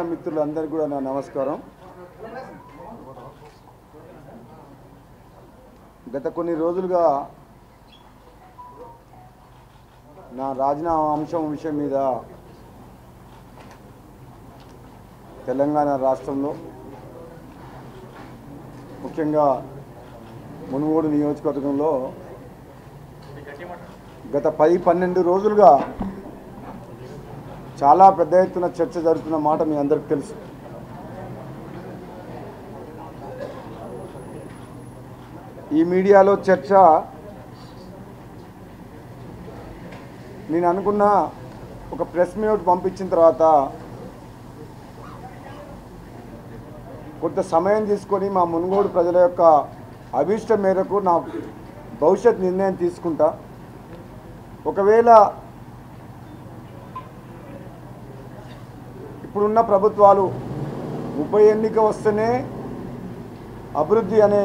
మిత్రులందరికీ కూడా నా నమస్కారం గత కొన్ని రోజులుగా నా రాజీనామా అంశం విషయం మీద తెలంగాణ రాష్ట్రంలో ముఖ్యంగా మునుగోడు నియోజకవర్గంలో గత పది పన్నెండు రోజులుగా చాలా పెద్ద ఎత్తున చర్చ జరుగుతున్న మాట మీ అందరికి తెలుసు ఈ మీడియాలో చర్చ నేను అనుకున్న ఒక ప్రెస్ మీట్ పంపించిన తర్వాత కొంత సమయం తీసుకొని మా మునుగోడు ప్రజల యొక్క అభీష్టం మేరకు నా భవిష్యత్ నిర్ణయం తీసుకుంటా ఒకవేళ ఇప్పుడున్న ప్రభుత్వాలు ఉప ఎన్నిక వస్తేనే అభివృద్ధి అనే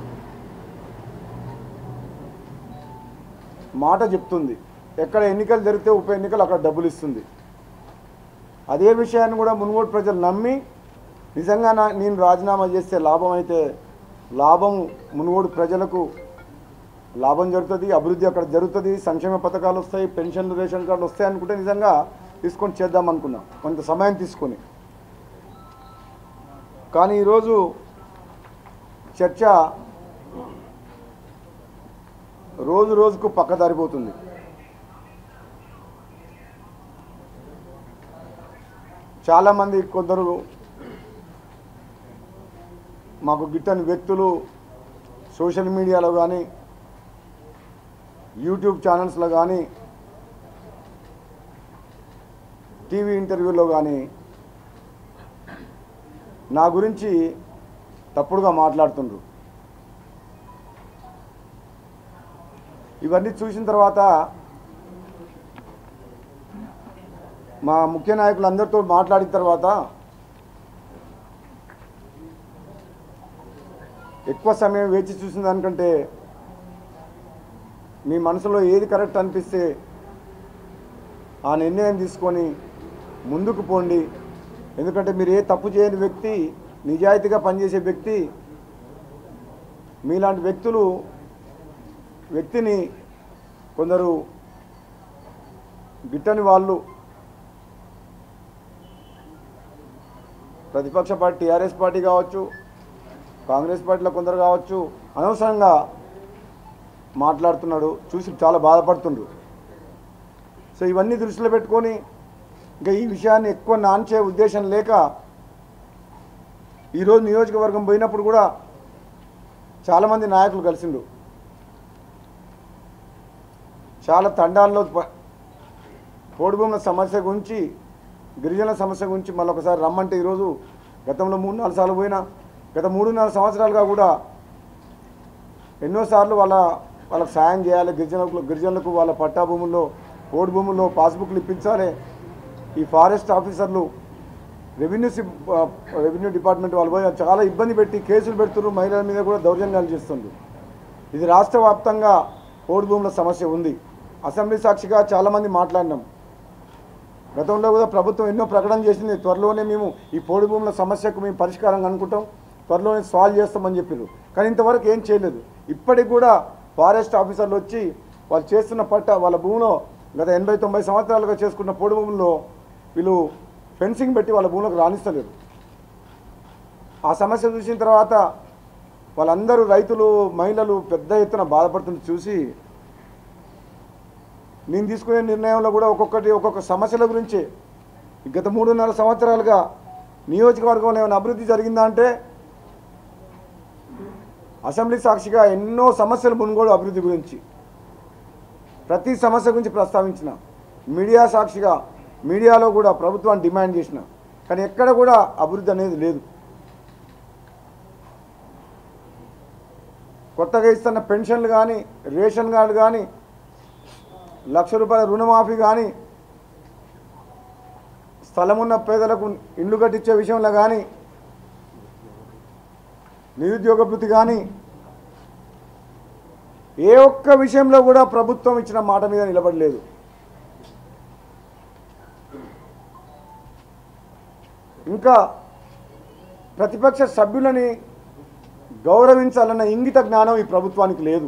మాట చెప్తుంది ఎక్కడ ఎన్నికలు జరిగితే ఉప ఎన్నికలు అక్కడ డబ్బులు ఇస్తుంది అదే విషయాన్ని కూడా మునుగోడు ప్రజలు నమ్మి నిజంగా నా నేను రాజీనామా చేస్తే లాభం అయితే లాభం మునుగోడు ప్రజలకు లాభం జరుగుతుంది అభివృద్ధి అక్కడ జరుగుతుంది సంక్షేమ పథకాలు వస్తాయి పెన్షన్లు రేషన్ కార్డులు వస్తాయి అనుకుంటే నిజంగా తీసుకొని చేద్దాం అనుకున్నాం కొంత సమయం తీసుకొని కానీ ఈరోజు చర్చ రోజు రోజుకు పక్కదారిపోతుంది చాలామంది కొందరు మాకు గిట్టని వ్యక్తులు సోషల్ మీడియాలో కానీ యూట్యూబ్ ఛానల్స్లో కానీ టీవీ ఇంటర్వ్యూలో కానీ నా గురించి తప్పుడుగా మాట్లాడుతుండ్రు ఇవన్నీ చూసిన తర్వాత మా ముఖ్య నాయకులందరితో మాట్లాడిన తర్వాత ఎక్కువ సమయం వేచి చూసిన దానికంటే మీ మనసులో ఏది కరెక్ట్ అనిపిస్తే ఆ నిర్ణయం తీసుకొని ముందుకు పోండి ఎందుకంటే మీరు ఏ తప్పు చేయని వ్యక్తి నిజాయితీగా పనిచేసే వ్యక్తి మీలాంటి వ్యక్తులు వ్యక్తిని కొందరు గిట్టని వాళ్ళు ప్రతిపక్ష పార్టీ టీఆర్ఎస్ పార్టీ కావచ్చు కాంగ్రెస్ పార్టీలో కొందరు కావచ్చు అనవసరంగా మాట్లాడుతున్నాడు చూసి చాలా బాధపడుతుండ్రు సో ఇవన్నీ దృష్టిలో పెట్టుకొని ఇంకా ఈ విషయాన్ని ఎక్కువ నాన్చే ఉద్దేశం లేక ఈరోజు నియోజకవర్గం పోయినప్పుడు కూడా చాలామంది నాయకులు కలిసిండు చాలా తండాల్లో ప- పోడుభూముల సమస్య గురించి గిరిజనుల సమస్య గురించి మళ్ళీ ఒకసారి రమ్మంటే ఈరోజు గతంలో మూడు నాలుగు సార్లు పోయినా గత మూడు నాలుగు సంవత్సరాలుగా కూడా ఎన్నోసార్లు వాళ్ళ వాళ్ళకి సాయం చేయాలి గిరిజనులకు గిరిజనులకు వాళ్ళ పట్టా భూముల్లో పోడు భూముల్లో పాస్బుక్లు ఇప్పించాలి ఈ ఫారెస్ట్ ఆఫీసర్లు రెవెన్యూ సిబ్ ఆ, రెవెన్యూ డిపార్ట్మెంట్ వాళ్ళు పోయి చాలా ఇబ్బంది పెట్టి కేసులు పెడుతున్నారు మహిళల మీద కూడా దౌర్జన్యాలు చేస్తుండ్రు ఇది రాష్ట్ర వ్యాప్తంగా పోడు భూముల సమస్య ఉంది అసెంబ్లీ సాక్షిగా చాలామంది మాట్లాడినాం గతంలో కూడా ప్రభుత్వం ఎన్నో ప్రకటన చేసింది త్వరలోనే మేము ఈ పోడు భూముల సమస్యకు మేము పరిష్కారం అనుకుంటాం త్వరలోనే సాల్వ్ చేస్తామని చెప్పారు కానీ ఇంతవరకు ఏం చేయలేదు ఇప్పటికి కూడా ఫారెస్ట్ ఆఫీసర్లు వచ్చి వాళ్ళు చేస్తున్న పట్ట వాళ్ళ భూమిలో గత ఎనభై తొంభై సంవత్సరాలుగా చేసుకున్న పొడి భూముల్లో వీళ్ళు ఫెన్సింగ్ పెట్టి వాళ్ళ భూములకు రాణిస్తలేరు ఆ సమస్య చూసిన తర్వాత వాళ్ళందరూ రైతులు మహిళలు పెద్ద ఎత్తున బాధపడుతుంది చూసి నేను తీసుకునే నిర్ణయంలో కూడా ఒక్కొక్కటి ఒక్కొక్క సమస్యల గురించి గత మూడున్నర సంవత్సరాలుగా నియోజకవర్గంలో ఏమైనా అభివృద్ధి జరిగిందా అంటే అసెంబ్లీ సాక్షిగా ఎన్నో సమస్యలు మునుగోడు అభివృద్ధి గురించి ప్రతి సమస్య గురించి ప్రస్తావించిన మీడియా సాక్షిగా మీడియాలో కూడా ప్రభుత్వాన్ని డిమాండ్ చేసిన కానీ ఎక్కడ కూడా అభివృద్ధి అనేది లేదు కొత్తగా ఇస్తున్న పెన్షన్లు కానీ రేషన్ కార్డు కానీ లక్ష రూపాయల రుణమాఫీ కానీ స్థలం ఉన్న పేదలకు ఇండ్లు కట్టించే విషయంలో కానీ నిరుద్యోగ భృతి కానీ ఏ ఒక్క విషయంలో కూడా ప్రభుత్వం ఇచ్చిన మాట మీద నిలబడలేదు ఇంకా ప్రతిపక్ష సభ్యులని గౌరవించాలన్న ఇంగిత జ్ఞానం ఈ ప్రభుత్వానికి లేదు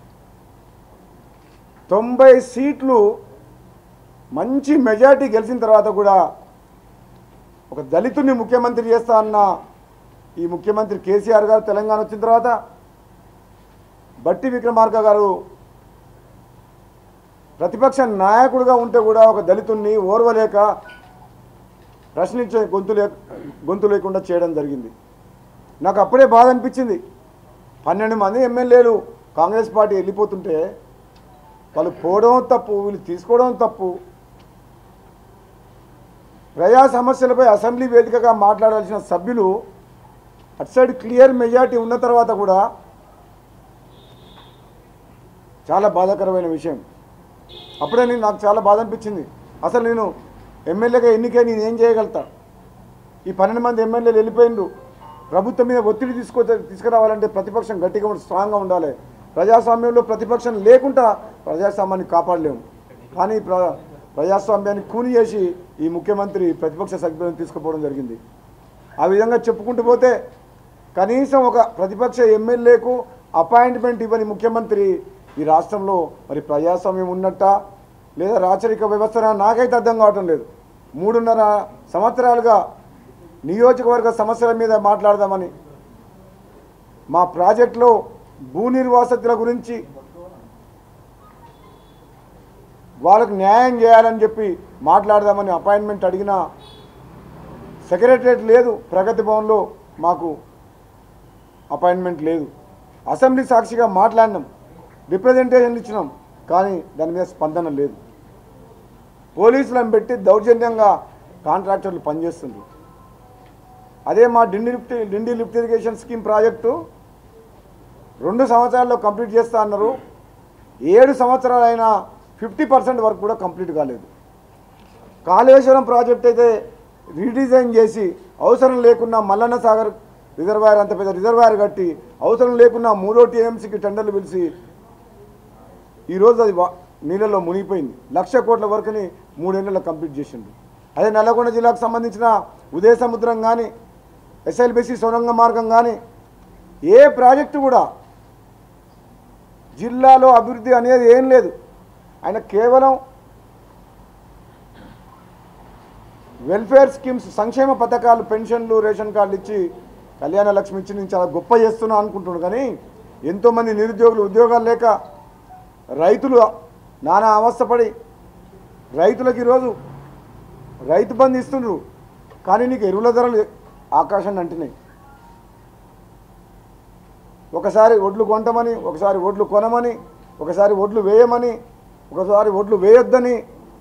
తొంభై సీట్లు మంచి మెజారిటీ గెలిచిన తర్వాత కూడా ఒక దళితుని ముఖ్యమంత్రి చేస్తా అన్న ఈ ముఖ్యమంత్రి కేసీఆర్ గారు తెలంగాణ వచ్చిన తర్వాత బట్టి విక్రమార్క గారు ప్రతిపక్ష నాయకుడిగా ఉంటే కూడా ఒక దళితుణ్ణి ఓర్వలేక ప్రశ్నించే గొంతు లే గొంతు లేకుండా చేయడం జరిగింది నాకు అప్పుడే బాధ అనిపించింది పన్నెండు మంది ఎమ్మెల్యేలు కాంగ్రెస్ పార్టీ వెళ్ళిపోతుంటే వాళ్ళు పోవడం తప్పు వీళ్ళు తీసుకోవడం తప్పు ప్రజా సమస్యలపై అసెంబ్లీ వేదికగా మాట్లాడాల్సిన సభ్యులు అటు సైడ్ క్లియర్ మెజారిటీ ఉన్న తర్వాత కూడా చాలా బాధాకరమైన విషయం అప్పుడే నేను నాకు చాలా బాధ అనిపించింది అసలు నేను ఎమ్మెల్యేగా ఎన్నికై నేను ఏం చేయగలుగుతా ఈ పన్నెండు మంది ఎమ్మెల్యేలు వెళ్ళిపోయిండ్రు ప్రభుత్వం మీద ఒత్తిడి తీసుకో తీసుకురావాలంటే ప్రతిపక్షం గట్టిగా ఉండి స్ట్రాంగ్గా ఉండాలి ప్రజాస్వామ్యంలో ప్రతిపక్షం లేకుండా ప్రజాస్వామ్యాన్ని కాపాడలేము కానీ ప్ర ప్రజాస్వామ్యాన్ని కూని చేసి ఈ ముఖ్యమంత్రి ప్రతిపక్ష సభ్యులను తీసుకుపోవడం జరిగింది ఆ విధంగా చెప్పుకుంటూ పోతే కనీసం ఒక ప్రతిపక్ష ఎమ్మెల్యేకు అపాయింట్మెంట్ ఇవ్వని ముఖ్యమంత్రి ఈ రాష్ట్రంలో మరి ప్రజాస్వామ్యం ఉన్నట్ట లేదా రాచరిక వ్యవస్థ నాకైతే అర్థం కావటం లేదు మూడున్నర సంవత్సరాలుగా నియోజకవర్గ సమస్యల మీద మాట్లాడదామని మా ప్రాజెక్టులో భూ నిర్వాసితుల గురించి వాళ్ళకు న్యాయం చేయాలని చెప్పి మాట్లాడదామని అపాయింట్మెంట్ అడిగినా సెక్రటరేట్ లేదు ప్రగతి భవన్లో మాకు అపాయింట్మెంట్ లేదు అసెంబ్లీ సాక్షిగా మాట్లాడినాం రిప్రజెంటేషన్ ఇచ్చినాం కానీ దాని మీద స్పందన లేదు పోలీసులను పెట్టి దౌర్జన్యంగా కాంట్రాక్టర్లు పనిచేస్తుండ్రు అదే మా Dindi lift Dindi lift irrigation scheme project రెండు సంవత్సరాల్లో కంప్లీట్ చేస్తా అన్నారు ఏడు సంవత్సరాలైనా ఫిఫ్టీ పర్సెంట్ వరకు కూడా కంప్లీట్ కాలేదు కాళేశ్వరం ప్రాజెక్ట్ అయితే రీడిజైన్ చేసి అవసరం లేకున్నా మల్లన్న సాగర్ రిజర్వాయర్ అంత పెద్ద రిజర్వాయర్ కట్టి అవసరం లేకున్నా మూడో టీఎంసీకి టెండర్లు పిలిచి ఈరోజు అది వా- నీళ్ళలో మునిగిపోయింది లక్ష కోట్ల వరకుని మూడేళ్లలో కంప్లీట్ చేసిండు అదే నల్లగొండ జిల్లాకు సంబంధించిన ఉదయ సముద్రం కానీ ఎస్ఎల్బిసి సొరంగ మార్గం కానీ ఏ ప్రాజెక్టు కూడా జిల్లాలో అభివృద్ధి అనేది ఏం లేదు ఆయన కేవలం వెల్ఫేర్ స్కీమ్స్ సంక్షేమ పథకాలు పెన్షన్లు రేషన్ కార్డులు ఇచ్చి కళ్యాణ లక్ష్మి ఇచ్చి నేను చాలా గొప్ప చేస్తున్నా అనుకుంటున్నాను కానీ ఎంతోమంది నిరుద్యోగులు ఉద్యోగాలు లేక రైతులు నానా అవస్థపడి రైతులకు ఈరోజు రైతు బంధు ఇస్తుండ్రు కానీ నీకు ఎరువుల ధరలు ఆకాశాన్ని అంటున్నాయి ఒకసారి ఒడ్లు కొంటమని ఒకసారి ఒడ్లు కొనమని ఒకసారి ఒడ్లు వేయమని ఒకసారి ఒడ్లు వేయొద్దని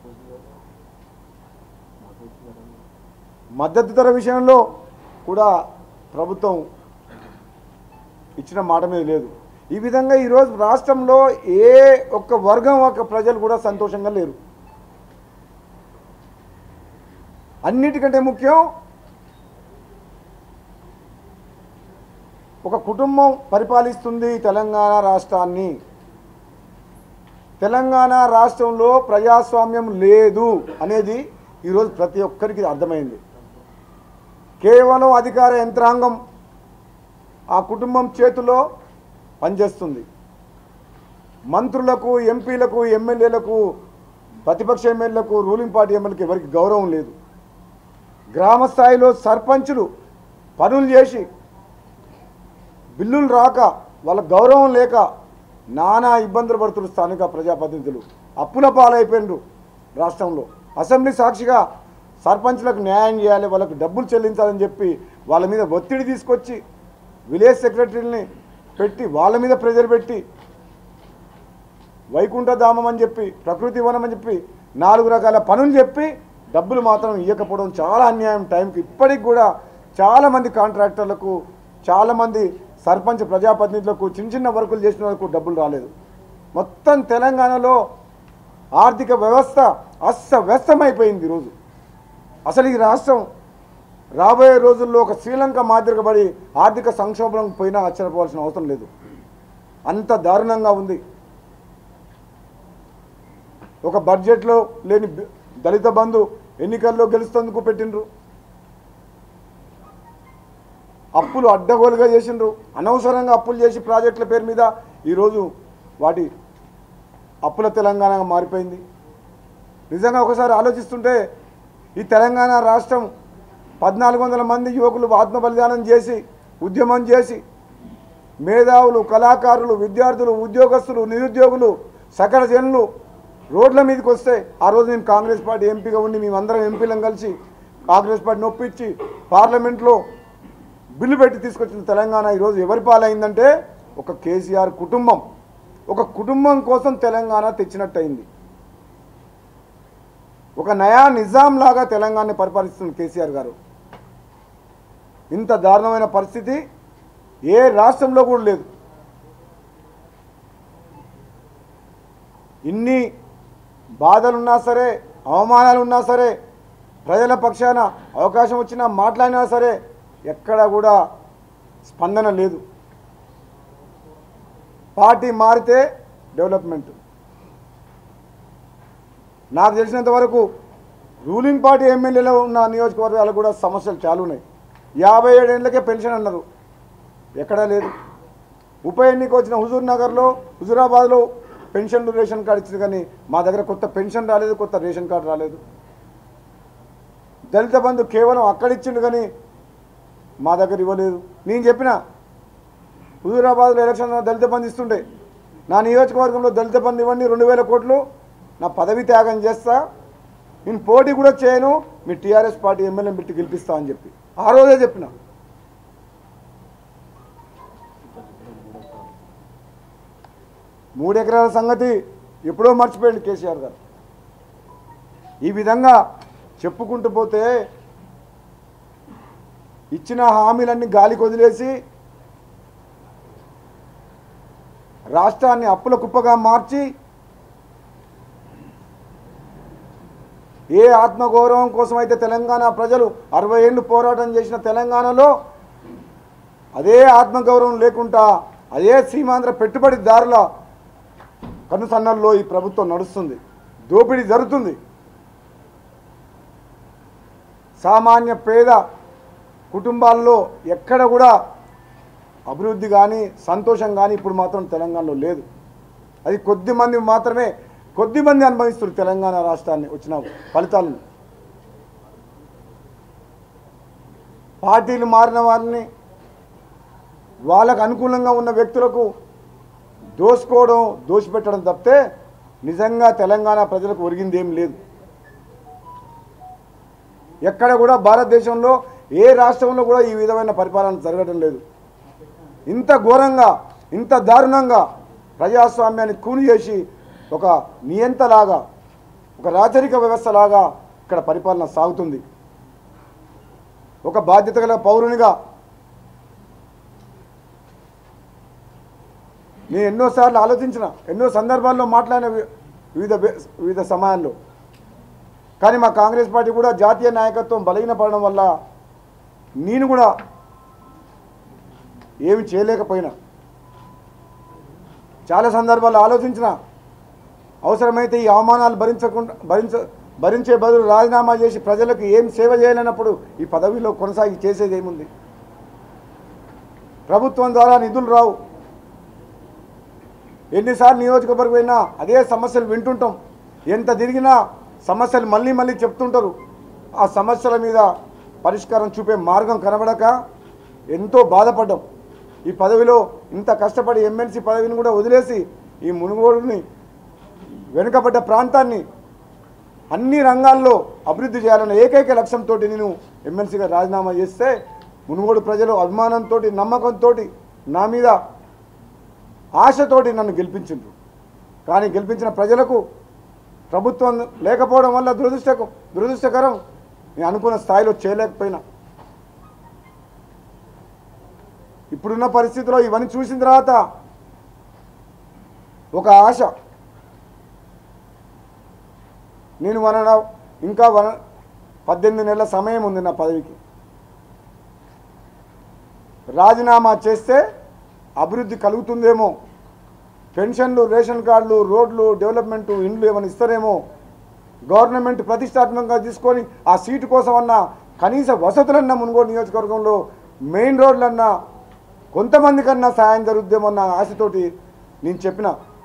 మద్దతు ధర విషయంలో కూడా ప్రభుత్వం ఇచ్చిన మాట మీద లేదు ఈ విధంగా ఈరోజు రాష్ట్రంలో ఏ ఒక్క వర్గం ఒక్క ప్రజలు కూడా సంతోషంగా లేరు అన్నిటికంటే ముఖ్యం ఒక కుటుంబం పరిపాలిస్తుంది తెలంగాణ రాష్ట్రాన్ని తెలంగాణ రాష్ట్రంలో ప్రజాస్వామ్యం లేదు అనేది ఈరోజు ప్రతి ఒక్కరికి అర్థమైంది కేవలం అధికార యంత్రాంగం ఆ కుటుంబం చేతిలో పనిచేస్తుంది మంత్రులకు ఎంపీలకు ఎమ్మెల్యేలకు ప్రతిపక్ష ఎమ్మెల్యేలకు రూలింగ్ పార్టీ ఎమ్మెల్యేలకు ఎవరికి గౌరవం లేదు గ్రామ స్థాయిలో సర్పంచులు పనులు చేసి బిల్లులు రాక వాళ్ళ గౌరవం లేక నానా ఇబ్బందులు పడుతున్నారు స్థానిక ప్రజాప్రతినిధులు అప్పుల పాలైపోయినరు రాష్ట్రంలో అసెంబ్లీ సాక్షిగా సర్పంచ్లకు న్యాయం చేయాలి వాళ్ళకు డబ్బులు చెల్లించాలని చెప్పి వాళ్ళ మీద ఒత్తిడి తీసుకొచ్చి విలేజ్ సెక్రటరీని పెట్టి వాళ్ళ మీద ప్రెజర్ పెట్టి వైకుంఠధామం అని చెప్పి ప్రకృతి వనం అని చెప్పి నాలుగు రకాల పనులు చెప్పి డబ్బులు మాత్రం ఇవ్వకపోవడం చాలా అన్యాయం టైంకి ఇప్పటికి కూడా చాలామంది కాంట్రాక్టర్లకు చాలామంది సర్పంచ్ ప్రజాప్రతినిధులకు చిన్న చిన్న వర్కులు చేసిన వాళ్ళకు డబ్బులు రాలేదు మొత్తం తెలంగాణలో ఆర్థిక వ్యవస్థ అస్తవ్యస్తమైపోయింది ఈరోజు అసలు ఈ రాష్ట్రం రాబోయే రోజుల్లో ఒక శ్రీలంక మాదిరిగా పడి ఆర్థిక సంక్షోభం పోయినా ఆశ్చర్యపోవాల్సిన అవసరం లేదు అంత దారుణంగా ఉంది ఒక బడ్జెట్లో లేని బి- దళిత బంధు ఎన్నికల్లో గెలుస్తందుకు పెట్టిండ్రు అప్పులు అడ్డగోలుగా చేసిండ్రు అనవసరంగా అప్పులు చేసి ప్రాజెక్టుల పేరు మీద ఈరోజు వాటి అప్పుల తెలంగాణగా మారిపోయింది నిజంగా ఒకసారి ఆలోచిస్తుంటే ఈ తెలంగాణ రాష్ట్రం పద్నాలుగు వందల మంది యువకులు ఆత్మ బలిదానం చేసి ఉద్యమం చేసి మేధావులు కళాకారులు విద్యార్థులు ఉద్యోగస్తులు నిరుద్యోగులు సకల జనులు రోడ్ల మీదకి వస్తే ఆ రోజు నేను కాంగ్రెస్ పార్టీ ఎంపీగా ఉండి మేమందరం ఎంపీలను కలిసి కాంగ్రెస్ పార్టీ నొప్పించి పార్లమెంట్లో బిల్లు పెట్టి తీసుకొచ్చిన తెలంగాణ ఈరోజు ఎవరి పాలైందంటే ఒక కేసీఆర్ కుటుంబం ఒక కుటుంబం కోసం తెలంగాణ తెచ్చినట్టయింది ఒక నయా నిజాం లాగా తెలంగాణ పరిపాలిస్తున్న కేసీఆర్ గారు ఇంత దారుణమైన పరిస్థితి ఏ రాష్ట్రంలో కూడా లేదు ఇన్ని బాధలున్నా సరే అవమానాలు ఉన్నా సరే ప్రజల పక్షాన అవకాశం వచ్చినా మాట్లాడినా సరే ఎక్కడా కూడా స్పందన లేదు పార్టీ మారితే డెవలప్మెంట్ నాకు తెలిసినంత వరకు రూలింగ్ పార్టీ ఎమ్మెల్యేలో ఉన్న నియోజకవర్గాలు కూడా సమస్యలు చాలా ఉన్నాయి యాభై ఏడేళ్ళకే పెన్షన్ అన్నారు ఎక్కడా లేదు ఉప ఎన్నిక వచ్చిన హుజూర్ నగర్లో హుజూరాబాద్లో పెన్షన్లు రేషన్ కార్డు ఇచ్చింది కానీ మా దగ్గర కొత్త పెన్షన్ రాలేదు కొత్త రేషన్ కార్డు రాలేదు దళిత బంధు కేవలం అక్కడ ఇచ్చిండు కానీ మా దగ్గర ఇవ్వలేదు నేను చెప్పిన హుజూరాబాద్లో ఎలక్షన్ దళిత బంధు ఇస్తుండే నా నియోజకవర్గంలో దళిత బంధు ఇవ్వండి రెండు వేల కోట్లు నా పదవి త్యాగం చేస్తా నేను పోటీ కూడా చేయను మీ టీఆర్ఎస్ పార్టీ ఎమ్మెల్యే పెట్టి గెలిపిస్తా అని చెప్పి ఆ రోజే చెప్పిన మూడు ఎకరాల సంగతి ఎప్పుడో మర్చిపోయింది కేసీఆర్ గారు ఈ విధంగా చెప్పుకుంటూ పోతే ఇచ్చిన హామీలన్నీ గాలికి వదిలేసి రాష్ట్రాన్ని అప్పుల కుప్పగా మార్చి ఏ ఆత్మగౌరవం కోసం అయితే తెలంగాణ ప్రజలు అరవై ఏళ్ళు పోరాటం చేసిన తెలంగాణలో అదే ఆత్మగౌరవం లేకుండా అదే సీమాంధ్ర పెట్టుబడిదారుల కనుసన్నల్లో ఈ ప్రభుత్వం నడుస్తుంది దోపిడీ జరుగుతుంది సామాన్య పేద కుటుంబాల్లో ఎక్కడ కూడా అభివృద్ధి కానీ సంతోషం కానీ ఇప్పుడు మాత్రం తెలంగాణలో లేదు అది కొద్ది మంది మాత్రమే కొద్ది మంది అనుభవిస్తారు తెలంగాణ రాష్ట్రాన్ని వచ్చిన ఫలితాలను పార్టీలు మారిన వారిని వాళ్ళకు అనుకూలంగా ఉన్న వ్యక్తులకు దోసుకోవడం దోషిపెట్టడం తప్పితే నిజంగా తెలంగాణ ప్రజలకు ఒరిగింది ఏం లేదు ఎక్కడ కూడా భారతదేశంలో ఏ రాష్ట్రంలో కూడా ఈ విధమైన పరిపాలన జరగడం లేదు ఇంత ఘోరంగా ఇంత దారుణంగా ప్రజాస్వామ్యాన్ని కూని చేసి ఒక నియంతలాగా ఒక రాచరిక వ్యవస్థలాగా ఇక్కడ పరిపాలన సాగుతుంది ఒక బాధ్యత గల పౌరునిగా నేను ఎన్నోసార్లు ఆలోచించిన ఎన్నో సందర్భాల్లో మాట్లాడిన వి- వివిధ బే- వివిధ సమయాల్లో కానీ మా కాంగ్రెస్ పార్టీ కూడా జాతీయ నాయకత్వం బలహీనపడడం వల్ల నేను కూడా ఏమి చేయలేకపోయినా చాలా సందర్భాల్లో ఆలోచించిన అవసరమైతే ఈ అవమానాలు భరించకుండా భరించ భరించే బదులు రాజీనామా చేసి ప్రజలకు ఏం సేవ చేయలేనప్పుడు ఈ పదవిలో కొనసాగి చేసేది ఏముంది ప్రభుత్వం ద్వారా నిధులు రావు ఎన్నిసార్లు నియోజకవర్గం పోయినా అదే సమస్యలు వింటుంటాం ఎంత తిరిగినా సమస్యలు మళ్ళీ మళ్ళీ చెప్తుంటారు ఆ సమస్యల మీద పరిష్కారం చూపే మార్గం కనబడక ఎంతో బాధపడ్డాం ఈ పదవిలో ఇంత కష్టపడి ఎమ్మెల్సీ పదవిని కూడా వదిలేసి ఈ మునుగోడుని వెనుకబడ్డ ప్రాంతాన్ని అన్ని రంగాల్లో అభివృద్ధి చేయాలన్న ఏకైక లక్ష్యంతో నేను ఎమ్మెల్సీగా రాజీనామా చేస్తే మునుగోడు ప్రజలు అభిమానంతో నమ్మకంతో నా మీద ఆశతోటి నన్ను గెలిపించిండ్రు కానీ గెలిపించిన ప్రజలకు ప్రభుత్వం లేకపోవడం వల్ల దురదృష్టకం దురదృష్టకరం నేను అనుకున్న స్థాయిలో చేయలేకపోయినా ఇప్పుడున్న పరిస్థితిలో ఇవన్నీ చూసిన తర్వాత ఒక ఆశ నేను వన ఇంకా వన పద్దెనిమిది నెలల సమయం ఉంది నా పదవికి రాజీనామా చేస్తే అభివృద్ధి కలుగుతుందేమో పెన్షన్లు రేషన్ కార్డులు రోడ్లు డెవలప్మెంట్ ఇండ్లు ఏమైనా ఇస్తారేమో గవర్నమెంట్ ప్రతిష్టాత్మకంగా తీసుకొని ఆ సీటు కోసం అన్న కనీస వసతులన్న మునుగోడు నియోజకవర్గంలో మెయిన్ రోడ్లన్నా కొంతమంది కన్నా సాయం జరుగుద్దేమన్న ఆశతోటి నేను చెప్పిన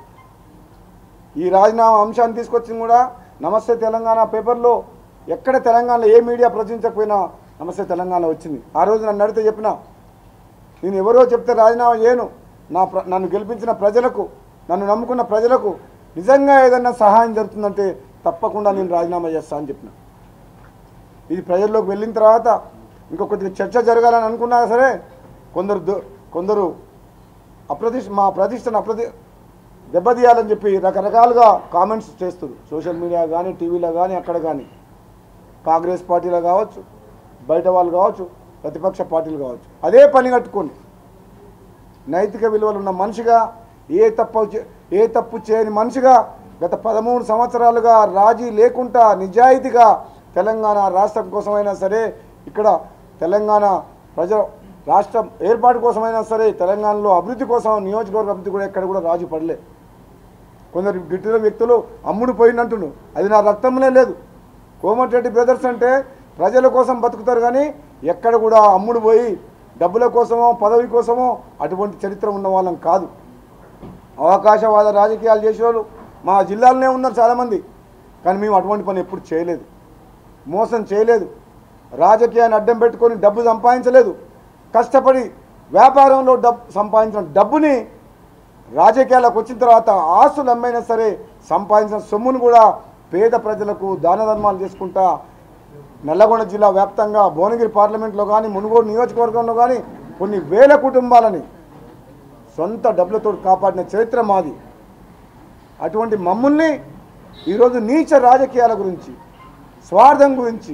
ఈ రాజీనామా అంశాన్ని తీసుకొచ్చింది కూడా నమస్తే తెలంగాణ పేపర్లో ఎక్కడ తెలంగాణలో ఏ మీడియా ప్రచురించకపోయినా నమస్తే తెలంగాణ వచ్చింది ఆ రోజు నన్ను అడిగితే చెప్పిన నేను ఎవరో చెప్తే రాజీనామా చేయను నా ప్ర నన్ను గెలిపించిన ప్రజలకు నన్ను నమ్ముకున్న ప్రజలకు నిజంగా ఏదైనా సహాయం జరుగుతుందంటే తప్పకుండా నేను రాజీనామా చేస్తా అని చెప్పిన ఇది ప్రజల్లోకి వెళ్ళిన తర్వాత ఇంకొకటి చర్చ జరగాలని అనుకున్నా సరే కొందరు దు- కొందరు అప్రతిష్ట మా ప్రతిష్టను అప్రతి దెబ్బతీయాలని చెప్పి రకరకాలుగా కామెంట్స్ చేస్తారు సోషల్ మీడియా కానీ టీవీలో కానీ అక్కడ కానీ కాంగ్రెస్ పార్టీలో కావచ్చు బయట వాళ్ళు కావచ్చు ప్రతిపక్ష పార్టీలు కావచ్చు అదే పని కట్టుకొని నైతిక విలువలు ఉన్న మనిషిగా ఏ తప్పు చే- ఏ తప్పు చేయని మనిషిగా గత పదమూడు సంవత్సరాలుగా రాజీ లేకుండా నిజాయితీగా తెలంగాణ రాష్ట్రం కోసమైనా సరే ఇక్కడ తెలంగాణ ప్రజల రాష్ట్రం ఏర్పాటు కోసమైనా సరే తెలంగాణలో అభివృద్ధి కోసం నియోజకవర్గ అభివృద్ధి కూడా ఎక్కడ కూడా రాజీ పడలే కొందరు గిట్టిన వ్యక్తులు అమ్ముడు పోయినట్టును అది నా రక్తంలో లేదు కోమటిరెడ్డి బ్రదర్స్ అంటే ప్రజల కోసం బతుకుతారు కానీ ఎక్కడ కూడా అమ్ముడు పోయి డబ్బుల కోసమో పదవి కోసమో అటువంటి చరిత్ర ఉన్న వాళ్ళం కాదు అవకాశవాద రాజకీయాలు చేసేవాళ్ళు మా జిల్లాలోనే ఉన్నారు చాలామంది కానీ మేము అటువంటి పని ఎప్పుడు చేయలేదు మోసం చేయలేదు రాజకీయాన్ని అడ్డం పెట్టుకొని డబ్బు సంపాదించలేదు కష్టపడి వ్యాపారంలో డబ్బు సంపాదించిన డబ్బుని రాజకీయాలకు వచ్చిన తర్వాత ఆస్తులు అమ్మైనా సరే సంపాదించిన సొమ్మును కూడా పేద ప్రజలకు దాన ధర్మాలు చేసుకుంటా నల్లగొండ జిల్లా వ్యాప్తంగా భువనగిరి పార్లమెంట్లో కానీ మునుగోడు నియోజకవర్గంలో కానీ కొన్ని వేల కుటుంబాలని సొంత డబ్బులతో కాపాడిన చరిత్ర మాది అటువంటి మమ్మల్ని ఈరోజు నీచ రాజకీయాల గురించి స్వార్థం గురించి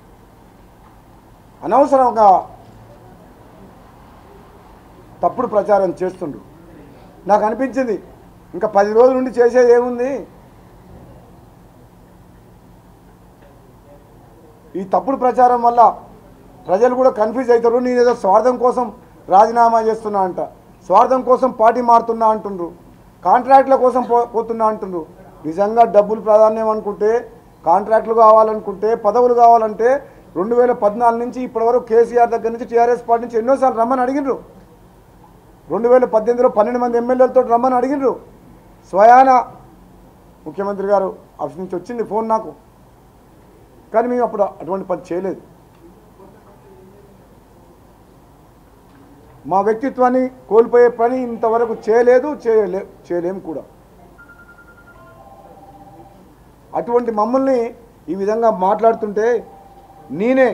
అనవసరంగా తప్పుడు ప్రచారం చేస్తుండ్రు నాకు అనిపించింది ఇంకా పది రోజుల నుండి చేసేది ఏముంది ఈ తప్పుడు ప్రచారం వల్ల ప్రజలు కూడా కన్ఫ్యూజ్ అవుతారు నేను ఏదో స్వార్థం కోసం రాజీనామా చేస్తున్నా అంట స్వార్థం కోసం పార్టీ మారుతున్నా అంటుండ్రు కాంట్రాక్ట్ల కోసం పో పోతున్నా అంటుండ్రు నిజంగా డబ్బులు ప్రాధాన్యం అనుకుంటే కాంట్రాక్ట్లు కావాలనుకుంటే పదవులు కావాలంటే రెండు వేల పద్నాలుగు నుంచి ఇప్పటివరకు కేసీఆర్ దగ్గర నుంచి టీఆర్ఎస్ పార్టీ నుంచి ఎన్నోసార్లు రమ్మని అడిగినరు రెండు వేల పద్దెనిమిదిలో పన్నెండు మంది ఎమ్మెల్యేలతో రమ్మని అడిగినరు స్వయాన ముఖ్యమంత్రి గారు ఆఫీస్ నుంచి వచ్చింది ఫోన్ నాకు కానీ మేము అప్పుడు అటువంటి పని చేయలేదు మా వ్యక్తిత్వాన్ని కోల్పోయే పని ఇంతవరకు చేయలేదు చేయలే చేయలేము కూడా అటువంటి మమ్మల్ని ఈ విధంగా మాట్లాడుతుంటే నేనే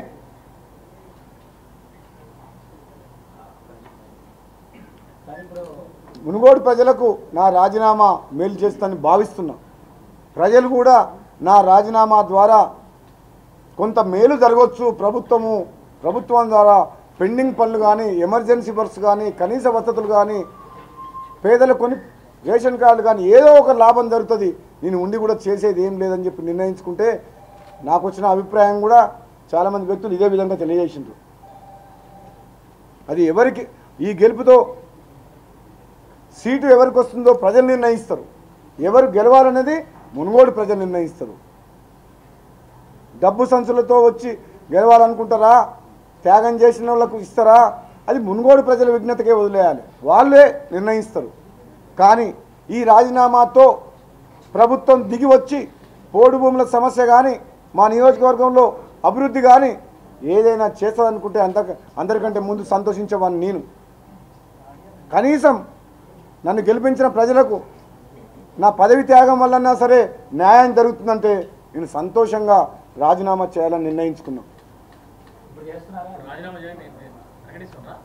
మునుగోడు ప్రజలకు నా రాజీనామా మేలు చేస్తుందని భావిస్తున్నా ప్రజలు కూడా నా రాజీనామా ద్వారా కొంత మేలు జరగవచ్చు ప్రభుత్వము ప్రభుత్వం ద్వారా పెండింగ్ పనులు కానీ ఎమర్జెన్సీ వర్క్స్ కానీ కనీస వసతులు కానీ పేదలకు కొని రేషన్ కార్డులు కానీ ఏదో ఒక లాభం జరుగుతుంది నేను ఉండి కూడా చేసేది ఏం లేదని చెప్పి నిర్ణయించుకుంటే నాకు వచ్చిన అభిప్రాయం కూడా చాలామంది వ్యక్తులు ఇదే విధంగా తెలియజేసిండ్రు అది ఎవరికి ఈ గెలుపుతో సీటు ఎవరికి వస్తుందో ప్రజలు నిర్ణయిస్తారు ఎవరు గెలవాలనేది మునుగోడు ప్రజలు నిర్ణయిస్తారు డబ్బు సంచులతో వచ్చి గెలవాలనుకుంటారా త్యాగం చేసిన వాళ్ళకు ఇస్తారా అది మునుగోడు ప్రజల విజ్ఞతకే వదిలేయాలి వాళ్ళే నిర్ణయిస్తారు కానీ ఈ రాజీనామాతో ప్రభుత్వం దిగి వచ్చి పోడు భూముల సమస్య కానీ మా నియోజకవర్గంలో అభివృద్ధి కానీ ఏదైనా చేస్తుందనుకుంటే అంత అందరికంటే ముందు సంతోషించేవాడిని నేను కనీసం నన్ను గెలిపించిన ప్రజలకు నా పదవి త్యాగం వల్లన్నా సరే న్యాయం జరుగుతుందంటే నేను సంతోషంగా రాజీనామా చేయాలని నిర్ణయించుకున్నాను ఇప్పుడు చేస్తున్నారా రాజీనామా చేయండి ప్రకటిస్తున్నా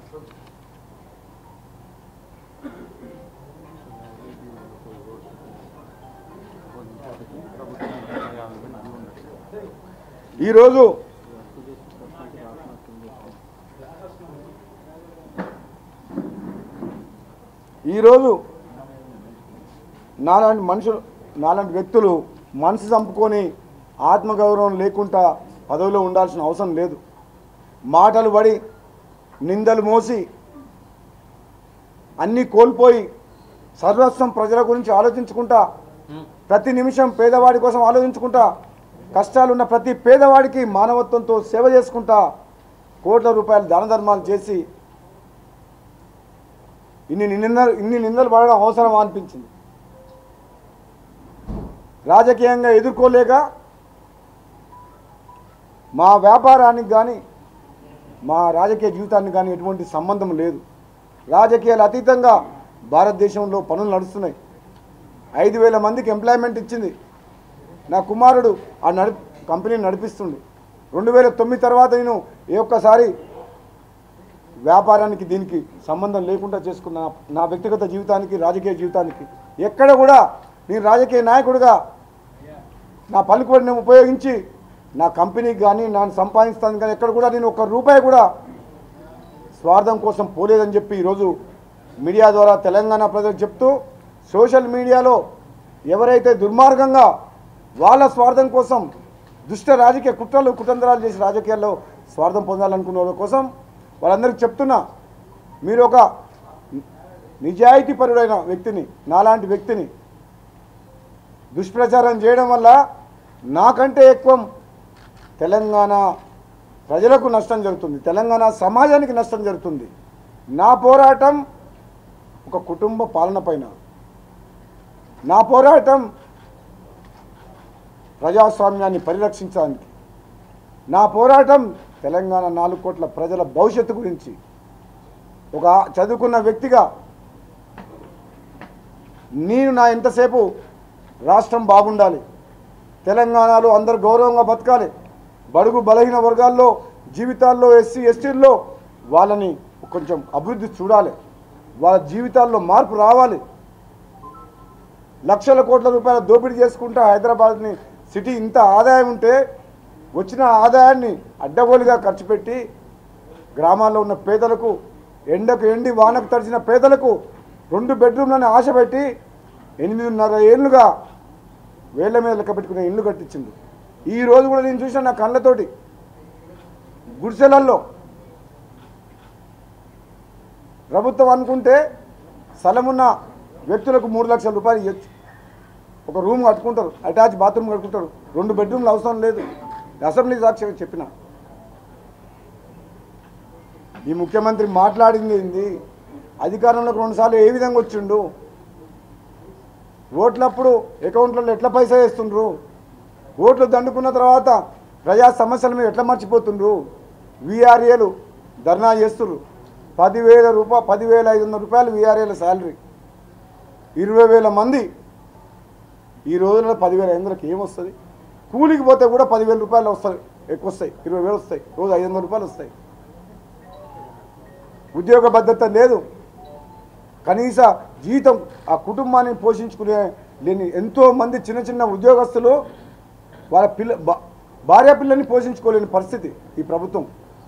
ఈరోజు ఈరోజు నాలాంటి మనుషులు నాలాంటి వ్యక్తులు మనసు చంపుకొని ఆత్మగౌరవం లేకుండా పదవిలో ఉండాల్సిన అవసరం లేదు మాటలు పడి నిందలు మోసి అన్నీ కోల్పోయి సర్వస్వం ప్రజల గురించి ఆలోచించుకుంటా ప్రతి నిమిషం పేదవాడి కోసం ఆలోచించుకుంటా కష్టాలున్న ప్రతి పేదవాడికి మానవత్వంతో సేవ చేసుకుంటా కోట్ల రూపాయలు దాన ధర్మాలు చేసి ఇన్ని నిందలు ఇన్ని నిందలు పడడం అవసరమా అనిపించింది రాజకీయంగా ఎదుర్కోలేక మా వ్యాపారానికి కానీ మా రాజకీయ జీవితానికి కానీ ఎటువంటి సంబంధం లేదు రాజకీయాలు అతీతంగా భారతదేశంలో పనులు నడుస్తున్నాయి ఐదు వేల మందికి ఎంప్లాయ్మెంట్ ఇచ్చింది నా కుమారుడు ఆ నడి కంపెనీని నడిపిస్తుండు రెండు వేల తొమ్మిది తర్వాత నేను ఏ ఒక్కసారి వ్యాపారానికి దీనికి సంబంధం లేకుండా చేసుకున్న నా- నా వ్యక్తిగత జీవితానికి రాజకీయ జీవితానికి ఎక్కడ కూడా నేను రాజకీయ నాయకుడిగా నా పలుకుబడిని ఉపయోగించి నా కంపెనీకి కానీ ನಾನು సంపాదిస్తాను కానీ ఎక్కడ కూడా నేను ఒక్క రూపాయి కూడా స్వార్థం కోసం పోలేదని చెప్పి ఈరోజు మీడియా ద్వారా తెలంగాణ ప్రజలకు చెప్తూ సోషల్ మీడియాలో ఎవరైతే దుర్మార్గంగా వాళ్ళ స్వార్థం కోసం దుష్ట రాజకీయ కుట్రలు కుతంత్రాలు చేసి రాజకీయాల్లో స్వార్థం పొందాలనుకున్న వాళ్ళ కోసం వాళ్ళందరికీ చెప్తున్నా మీరు ఒక నిజాయితీపరుడైన వ్యక్తిని నాలాంటి వ్యక్తిని దుష్ప్రచారం చేయడం వల్ల నాకంటే ఎక్కువ తెలంగాణ ప్రజలకు నష్టం జరుగుతుంది తెలంగాణ సమాజానికి నష్టం జరుగుతుంది నా పోరాటం ఒక కుటుంబ పాలన పైన నా పోరాటం ప్రజాస్వామ్యాన్ని పరిరక్షించడానికి నా పోరాటం తెలంగాణ నాలుగు కోట్ల ప్రజల భవిష్యత్తు గురించి ఒక చదువుకున్న వ్యక్తిగా నేను నా ఎంతసేపు రాష్ట్రం బాగుండాలి తెలంగాణలో అందరు గౌరవంగా బతకాలి బడుగు బలహీన వర్గాల్లో జీవితాల్లో ఎస్సీ ఎస్టీల్లో వాళ్ళని కొంచెం అభివృద్ధి చూడాలి వాళ్ళ జీవితాల్లో మార్పు రావాలి లక్షల కోట్ల రూపాయల దోపిడీ చేసుకుంటా హైదరాబాద్ని సిటీ ఇంత ఆదాయం ఉంటే వచ్చిన ఆదాయాన్ని అడ్డగోలుగా ఖర్చు పెట్టి గ్రామాల్లో ఉన్న పేదలకు ఎండకు ఎండి వానకు తడిచిన పేదలకు రెండు బెడ్రూమ్లని ఆశ పెట్టి ఎనిమిదిన్నర ఏళ్ళుగా వేళ్ల మీద లెక్క పెట్టుకునే ఇల్లు కట్టించింది ఈ రోజు కూడా నేను చూసిన నా కళ్ళతోటి గుడిసెలల్లో ప్రభుత్వం అనుకుంటే స్థలమున్న వ్యక్తులకు మూడు లక్షల రూపాయలు ఇవ్వచ్చు ఒక రూమ్ కట్టుకుంటారు అటాచ్ బాత్రూమ్ కట్టుకుంటారు రెండు బెడ్రూమ్లు అవసరం లేదు అసెంబ్లీ సాక్షిగా చెప్పిన ఈ ముఖ్యమంత్రి మాట్లాడింది ఏంది అధికారంలోకి రెండుసార్లు ఏ విధంగా వచ్చిండు ఓట్లప్పుడు అకౌంట్లలో ఎట్లా పైసా వేస్తుండ్రు ఓట్లు దండుకున్న తర్వాత ప్రజా సమస్యల మీద ఎట్లా మర్చిపోతుండ్రు విఆర్ఏలు ధర్నా చేస్తుర్రు పదివేల రూపాయ పదివేల ఐదు వందల రూపాయలు విఆర్ఏల శాలరీ ఇరవై వేల మంది ఈ రోజుల్లో పదివేల ఐదు వందలకి ఏమొస్తుంది కూలికి పోతే కూడా పదివేల రూపాయలు వస్తాయి ఎక్కువ వస్తాయి ఇరవై వేలు వస్తాయి రోజు ఐదు వందల రూపాయలు వస్తాయి ఉద్యోగ భద్రత లేదు కనీస జీతం ఆ కుటుంబాన్ని పోషించుకునే లేని ఎంతో మంది చిన్న చిన్న ఉద్యోగస్తులు వాళ్ళ పిల్ల భా- భార్య పిల్లల్ని పోషించుకోలేని పరిస్థితి ఈ ప్రభుత్వం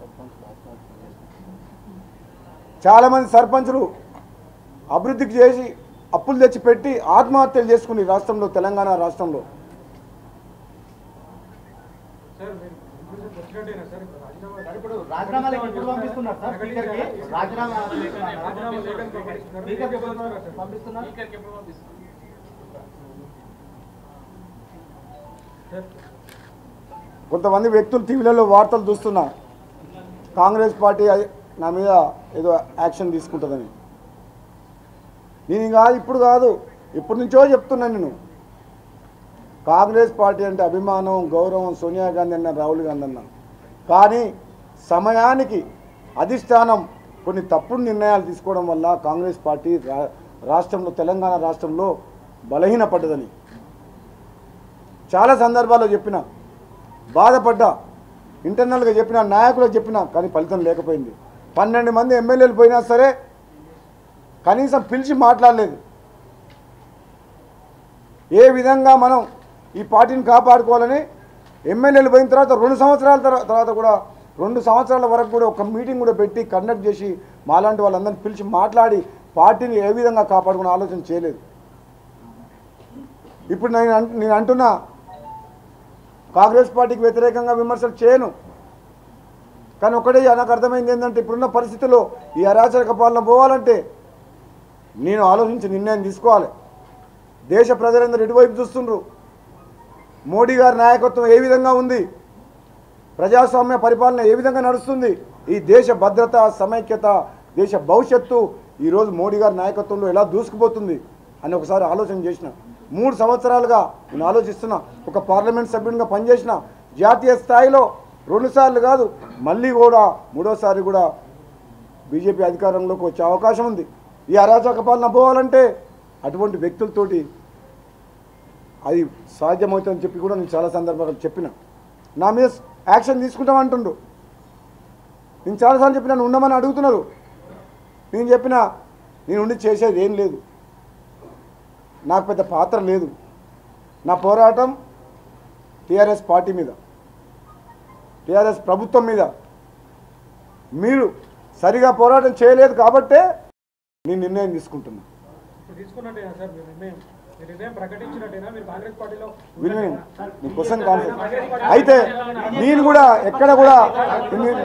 చాలామంది సర్పంచులు అభివృద్ధికి చేసి అప్పులు తెచ్చి పెట్టి ఆత్మహత్యలు చేసుకుని రాష్ట్రంలో తెలంగాణ రాష్ట్రంలో సార్ మీరు ఇప్పుడు వచ్చినట్టేనా సార్ ఇప్పుడు రాజీనామా ఇప్పుడు రాజీనామాలు ఎప్పుడు పంపిస్తున్నారు సార్ స్పీకర్కి రాజీనామా రాజీనామా చేయడానికి పంపిస్తున్నారు. స్పీకర్కి ఎప్పుడు పంపిస్తున్నారు స్పీకర్కి ఎప్పుడు పంపిస్తున్నారు సార్ కొంతమంది వ్యక్తులు టీవీలలో వార్తలు చూస్తున్నా కాంగ్రెస్ పార్టీ అది నా మీద ఏదో యాక్షన్ తీసుకుంటుందని నేను కాదు ఇప్పుడు కాదు ఇప్పటి నుంచో చెప్తున్నా నేను కాంగ్రెస్ పార్టీ అంటే అభిమానం గౌరవం సోనియా గాంధీ అన్న రాహుల్ గాంధీ అన్న కానీ సమయానికి అధిష్టానం కొన్ని తప్పుడు నిర్ణయాలు తీసుకోవడం వల్ల కాంగ్రెస్ పార్టీ రా రాష్ట్రంలో తెలంగాణ రాష్ట్రంలో బలహీనపడ్డదని చాలా సందర్భాల్లో చెప్పిన బాధపడ్డా ఇంటర్నల్గా చెప్పిన నాయకులకు చెప్పిన కానీ ఫలితం లేకపోయింది పన్నెండు మంది ఎమ్మెల్యేలు పోయినా సరే కనీసం పిలిచి మాట్లాడలేదు ఏ విధంగా మనం ఈ పార్టీని కాపాడుకోవాలని ఎమ్మెల్యేలు పోయిన తర్వాత రెండు సంవత్సరాల తర్వా- తర్వాత కూడా రెండు సంవత్సరాల వరకు కూడా ఒక మీటింగ్ కూడా పెట్టి కండక్ట్ చేసి మాలాంటి వాళ్ళందరినీ పిలిచి మాట్లాడి పార్టీని ఏ విధంగా కాపాడుకునే ఆలోచన చేయలేదు ఇప్పుడు నేను అంట- నేను అంటున్నా కాంగ్రెస్ పార్టీకి వ్యతిరేకంగా విమర్శలు చేయను కానీ ఒకటే నాకు అర్థమైంది ఏంటంటే ఇప్పుడున్న పరిస్థితుల్లో ఈ అరాచక పాలన పోవాలంటే నేను ఆలోచించి నిర్ణయం తీసుకోవాలి దేశ ప్రజలందరూ ఎటువైపు చూస్తుండ్రు మోడీ గారి నాయకత్వం ఏ విధంగా ఉంది ప్రజాస్వామ్య పరిపాలన ఏ విధంగా నడుస్తుంది ఈ దేశ భద్రత సమైక్యత దేశ భవిష్యత్తు ఈరోజు మోడీ గారి నాయకత్వంలో ఎలా దూసుకుపోతుంది అని ఒకసారి ఆలోచన చేసిన మూడు సంవత్సరాలుగా నేను ఆలోచిస్తున్నా ఒక పార్లమెంట్ సభ్యునిగా పనిచేసిన జాతీయ స్థాయిలో రెండుసార్లు కాదు మళ్ళీ కూడా మూడోసారి కూడా బీజేపీ అధికారంలోకి వచ్చే అవకాశం ఉంది ఈ అరాచక పాలన పోవాలంటే అటువంటి వ్యక్తులతోటి అది సాధ్యమవుతుందని చెప్పి కూడా నేను చాలా సందర్భాలు చెప్పిన నా మీద యాక్షన్ తీసుకుంటామంటుండు నేను చాలాసార్లు చెప్పిన నన్ను ఉండమని అడుగుతున్నారు నేను చెప్పిన నేను ఉండి చేసేది ఏం లేదు నాకు పెద్ద పాత్ర లేదు నా పోరాటం టీఆర్ఎస్ పార్టీ మీద టీఆర్ఎస్ ప్రభుత్వం మీద మీరు సరిగా పోరాటం చేయలేదు కాబట్టే నేను నిర్ణయం తీసుకుంటున్నా ఇప్పుడు తీసుకున్నట్టేనా సార్ మీరు నిర్ణయం మీరు నిర్ణయం ప్రకటించినట్టేనా మీరు కాంగ్రెస్ పార్టీలో విను నీ క్వశ్చన్ కాన్సెప్ట్ అయితే నేను కూడా ఎక్కడ కూడా నేను-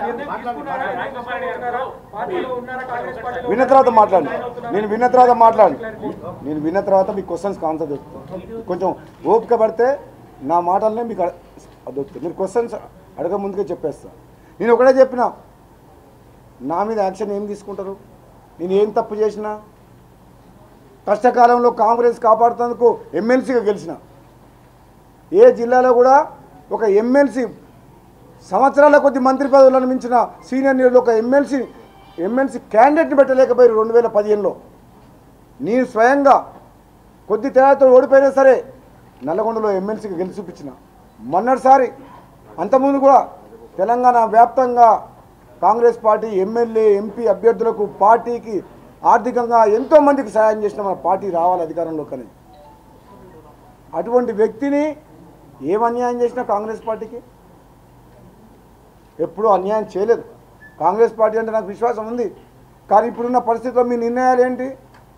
పార్టీలో ఉన్నారా కాంగ్రెస్ పార్టీలో విన్న తర్వాత మాట్లాడు నేను విన్న తర్వాత మాట్లాడు నేను విన్న తర్వాత మీ క్వశ్చన్స్ ఆన్సర్ చెప్తాను కొంచెం ఓపిక పడితే నా మాటలనే మీకు అడ- అది వస్తుంది మీరు క్వశ్చన్స్ అడగ ముందుకే చెప్పేస్తా నేను ఒకటే చెప్పిన నా మీద యాక్షన్ ఏం తీసుకుంటారు నేను ఏం తప్పు చేసినా కష్టకాలంలో కాంగ్రెస్ కాపాడుతందుకు ఎమ్మెల్సీగా గెలిచిన ఏ జిల్లాలో కూడా ఒక ఎమ్మెల్సీ సంవత్సరాల కొద్ది మంత్రి పదవులను మించిన సీనియర్ లీడర్లు ఒక ఎమ్మెల్సీ ఎమ్మెల్సీ క్యాండిడేట్ని పెట్టలేకపోయారు రెండు వేల పదిహేనులో నేను స్వయంగా కొద్ది తేడాతో ఓడిపోయినా సరే నల్లగొండలో ఎమ్మెల్సీకి గెలిచి చూపించిన మొన్నటిసారి అంతకుముందు కూడా తెలంగాణ వ్యాప్తంగా కాంగ్రెస్ పార్టీ ఎమ్మెల్యే ఎంపీ అభ్యర్థులకు పార్టీకి ఆర్థికంగా ఎంతో మందికి సహాయం చేసిన మన పార్టీ రావాలి అధికారంలో కానీ అటువంటి వ్యక్తిని ఏం అన్యాయం చేసినా కాంగ్రెస్ పార్టీకి ఎప్పుడూ అన్యాయం చేయలేదు కాంగ్రెస్ పార్టీ అంటే నాకు విశ్వాసం ఉంది కానీ ఇప్పుడున్న పరిస్థితిలో మీ నిర్ణయాలు ఏంటి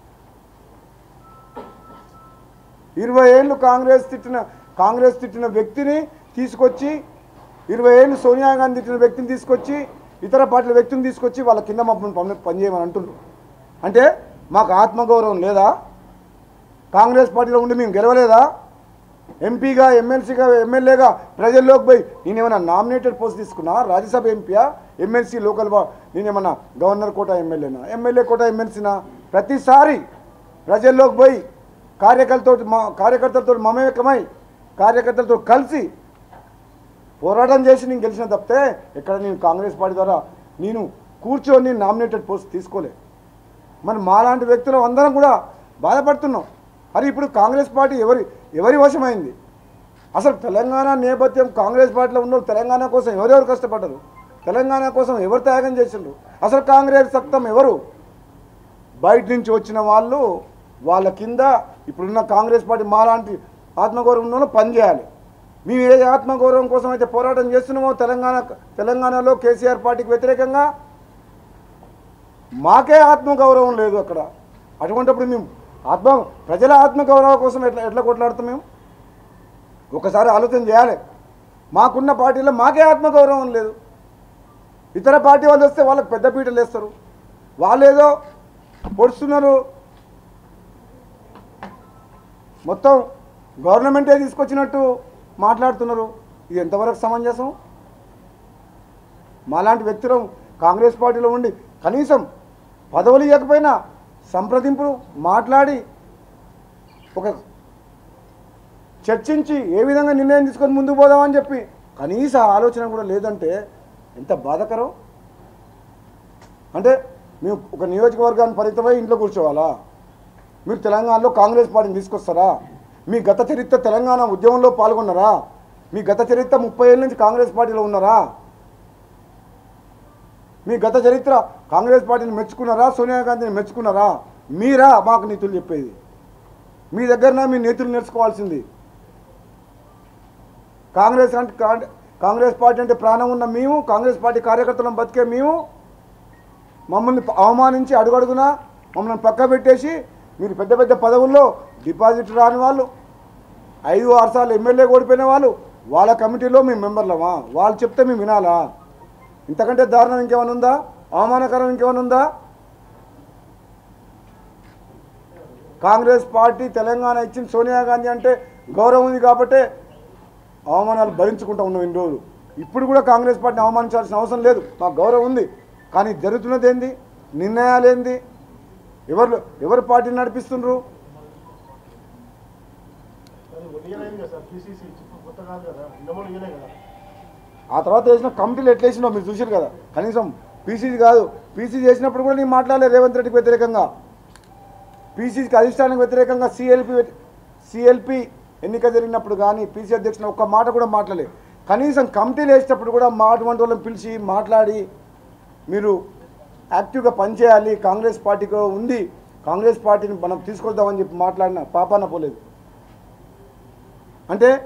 ఇరవై ఏళ్ళు కాంగ్రెస్ తిట్టిన కాంగ్రెస్ తిట్టిన వ్యక్తిని తీసుకొచ్చి ఇరవై ఏళ్ళు సోనియా గాంధీ తిట్టిన వ్యక్తిని తీసుకొచ్చి ఇతర పార్టీల వ్యక్తిని తీసుకొచ్చి వాళ్ళ కింద మమ్మల్ని పని పనిచేయమని అంటున్నారు అంటే మాకు ఆత్మగౌరవం లేదా కాంగ్రెస్ పార్టీలో ఉండి మేము గెలవలేదా ఎంపీగా ఎమ్మెల్సీగా ఎమ్మెల్యేగా ప్రజల్లోకి పోయి నేనేమన్నా నామినేటెడ్ పోస్ట్ తీసుకున్నా రాజ్యసభ ఎంపీయా ఎమ్మెల్సీ లోకల్ బా నేనేమన్నా గవర్నర్ కోట ఎమ్మెల్యేనా ఎమ్మెల్యే కోట ఎమ్మెల్సీనా ప్రతిసారి ప్రజల్లోకి పోయి కార్యకర్తలతో మా కార్యకర్తలతో మమేకమై కార్యకర్తలతో కలిసి పోరాటం చేసి నేను గెలిచిన తప్పితే ఎక్కడ నేను కాంగ్రెస్ పార్టీ ద్వారా నేను కూర్చొని నామినేటెడ్ పోస్ట్ తీసుకోలే మరి మాలాంటి వ్యక్తులు అందరం కూడా బాధపడుతున్నాం అరే ఇప్పుడు కాంగ్రెస్ పార్టీ ఎవరి ఎవరి వశమైంది అసలు తెలంగాణ నేపథ్యం కాంగ్రెస్ పార్టీలో ఉన్న వాళ్ళు తెలంగాణ కోసం ఎవరెవరు కష్టపడ్డారు తెలంగాణ కోసం ఎవరు త్యాగం చేసిండ్రు అసలు కాంగ్రెస్ సత్తం ఎవరు బయట నుంచి వచ్చిన వాళ్ళు వాళ్ళ కింద ఇప్పుడున్న కాంగ్రెస్ పార్టీ మాలాంటి ఆత్మగౌరవం ఉన్న వాళ్ళు పనిచేయాలి మేము ఏ ఆత్మగౌరవం కోసం అయితే పోరాటం చేస్తున్నామో తెలంగాణ తెలంగాణలో కేసీఆర్ పార్టీకి వ్యతిరేకంగా మాకే ఆత్మగౌరవం లేదు అక్కడ అటువంటిప్పుడు మేము ఆత్మ ప్రజల ఆత్మగౌరవం కోసం ఎట్లా ఎట్లా కొట్లాడుతాం మేము ఒకసారి ఆలోచన చేయాలి మాకున్న పార్టీలో మాకే ఆత్మగౌరవం లేదు ఇతర పార్టీ వాళ్ళు వస్తే వాళ్ళకి పెద్ద పీటలు వేస్తారు వాళ్ళు ఏదో పొడుస్తున్నారు మొత్తం గవర్నమెంటే తీసుకొచ్చినట్టు మాట్లాడుతున్నారు ఇది ఎంతవరకు సమంజసం మాలాంటి వ్యక్తులు కాంగ్రెస్ పార్టీలో ఉండి కనీసం పదవులు ఇవ్వకపోయినా సంప్రదింపులు మాట్లాడి ఒక చర్చించి ఏ విధంగా నిర్ణయం తీసుకొని ముందుకు పోదామని చెప్పి కనీస ఆలోచన కూడా లేదంటే ఎంత బాధకరం అంటే మేము ఒక నియోజకవర్గాన్ని పరిమితమై ఇంట్లో కూర్చోవాలా మీరు తెలంగాణలో కాంగ్రెస్ పార్టీని తీసుకొస్తారా మీ గత చరిత్ర తెలంగాణ ఉద్యమంలో పాల్గొన్నారా మీ గత చరిత్ర ముప్పై ఏళ్ళ నుంచి కాంగ్రెస్ పార్టీలో ఉన్నారా మీ గత చరిత్ర కాంగ్రెస్ పార్టీని మెచ్చుకున్నారా సోనియా గాంధీని మెచ్చుకున్నారా మీరా మాకు నీతులు చెప్పేది మీ దగ్గరనే మీ నీతులు నేర్చుకోవాల్సింది కాంగ్రెస్ అంటే కాంగ్- కాంగ్రెస్ పార్టీ అంటే ప్రాణం ఉన్న మేము కాంగ్రెస్ పార్టీ కార్యకర్తలను బతికే మేము మమ్మల్ని అవమానించి అడుగడుగునా మమ్మల్ని పక్క పెట్టేసి మీరు పెద్ద పెద్ద పదవుల్లో డిపాజిట్ రాని వాళ్ళు ఐదు ఆరు సార్లు ఎమ్మెల్యే ఓడిపోయిన వాళ్ళు వాళ్ళ కమిటీలో మేము మెంబర్లమా వాళ్ళు చెప్తే మేము వినాలా ఇంతకంటే దారుణం ఇంకేమైనా ఉందా అవమానకరం ఇంకేమైనా ఉందా కాంగ్రెస్ పార్టీ తెలంగాణ ఇచ్చిన సోనియా గాంధీ అంటే గౌరవం ఉంది కాబట్టే అవమానాలు భరించుకుంటూ ఉన్నాం ఇన్ని రోజులు ఇప్పుడు కూడా కాంగ్రెస్ పార్టీని అవమానించాల్సిన అవసరం లేదు మాకు గౌరవం ఉంది కానీ జరుగుతున్నది ఏంది నిర్ణయాలు ఏంది ఎవరు ఎవరు పార్టీని నడిపిస్తుండ్రు అది ఇయ్యలేదు కదా సార్ పీసీసీ కొత్త కాదు కదా ఇంతకుముందు ఇయ్యలే కదా ఆ తర్వాత వేసిన కమిటీలు ఎట్లా వేసినావు మీరు చూసారు కదా కనీసం పీసీసీ కాదు పీసీ చేసినప్పుడు కూడా నేను మాట్లాడలేదు రేవంత్ రెడ్డికి వ్యతిరేకంగా పీసీసీకి అధిష్టానానికి వ్యతిరేకంగా సిఎల్పి సిఎల్పి ఎన్నిక జరిగినప్పుడు కానీ పీసీ అధ్యక్షుని ఒక్క మాట కూడా మాట్లాడలేదు కనీసం కమిటీలు వేసేటప్పుడు కూడా మా అటువంటి వాళ్ళని పిలిచి మాట్లాడి మీరు యాక్టివ్గా పనిచేయాలి కాంగ్రెస్ పార్టీకి ఉంది కాంగ్రెస్ పార్టీని మనం తీసుకొద్దామని చెప్పి మాట్లాడిన పాపాన పోలేదు అంటే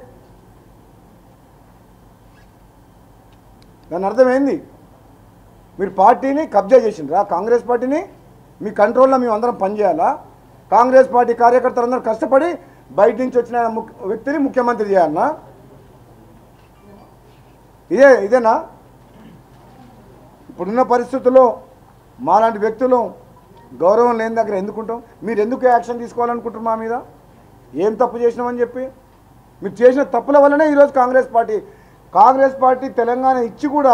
దాని అర్థం ఏంది మీరు పార్టీని కబ్జా చేసిండ్రా కాంగ్రెస్ పార్టీని మీ కంట్రోల్లో మేము అందరం పనిచేయాలా కాంగ్రెస్ పార్టీ కార్యకర్తలందరూ కష్టపడి బయట నుంచి వచ్చిన ముఖ్య- వ్యక్తిని ముఖ్యమంత్రి చేయాలనా ఇదే ఇదేనా ఇప్పుడున్న పరిస్థితుల్లో మాలాంటి వ్యక్తులు గౌరవం లేని దగ్గర ఎందుకుంటాం మీరు ఎందుకు యాక్షన్ తీసుకోవాలనుకుంటారు మా మీద ఏం తప్పు చేసినామని చెప్పి మీరు చేసిన తప్పుల వల్లనే ఈరోజు కాంగ్రెస్ పార్టీ కాంగ్రెస్ పార్టీ తెలంగాణ ఇచ్చి కూడా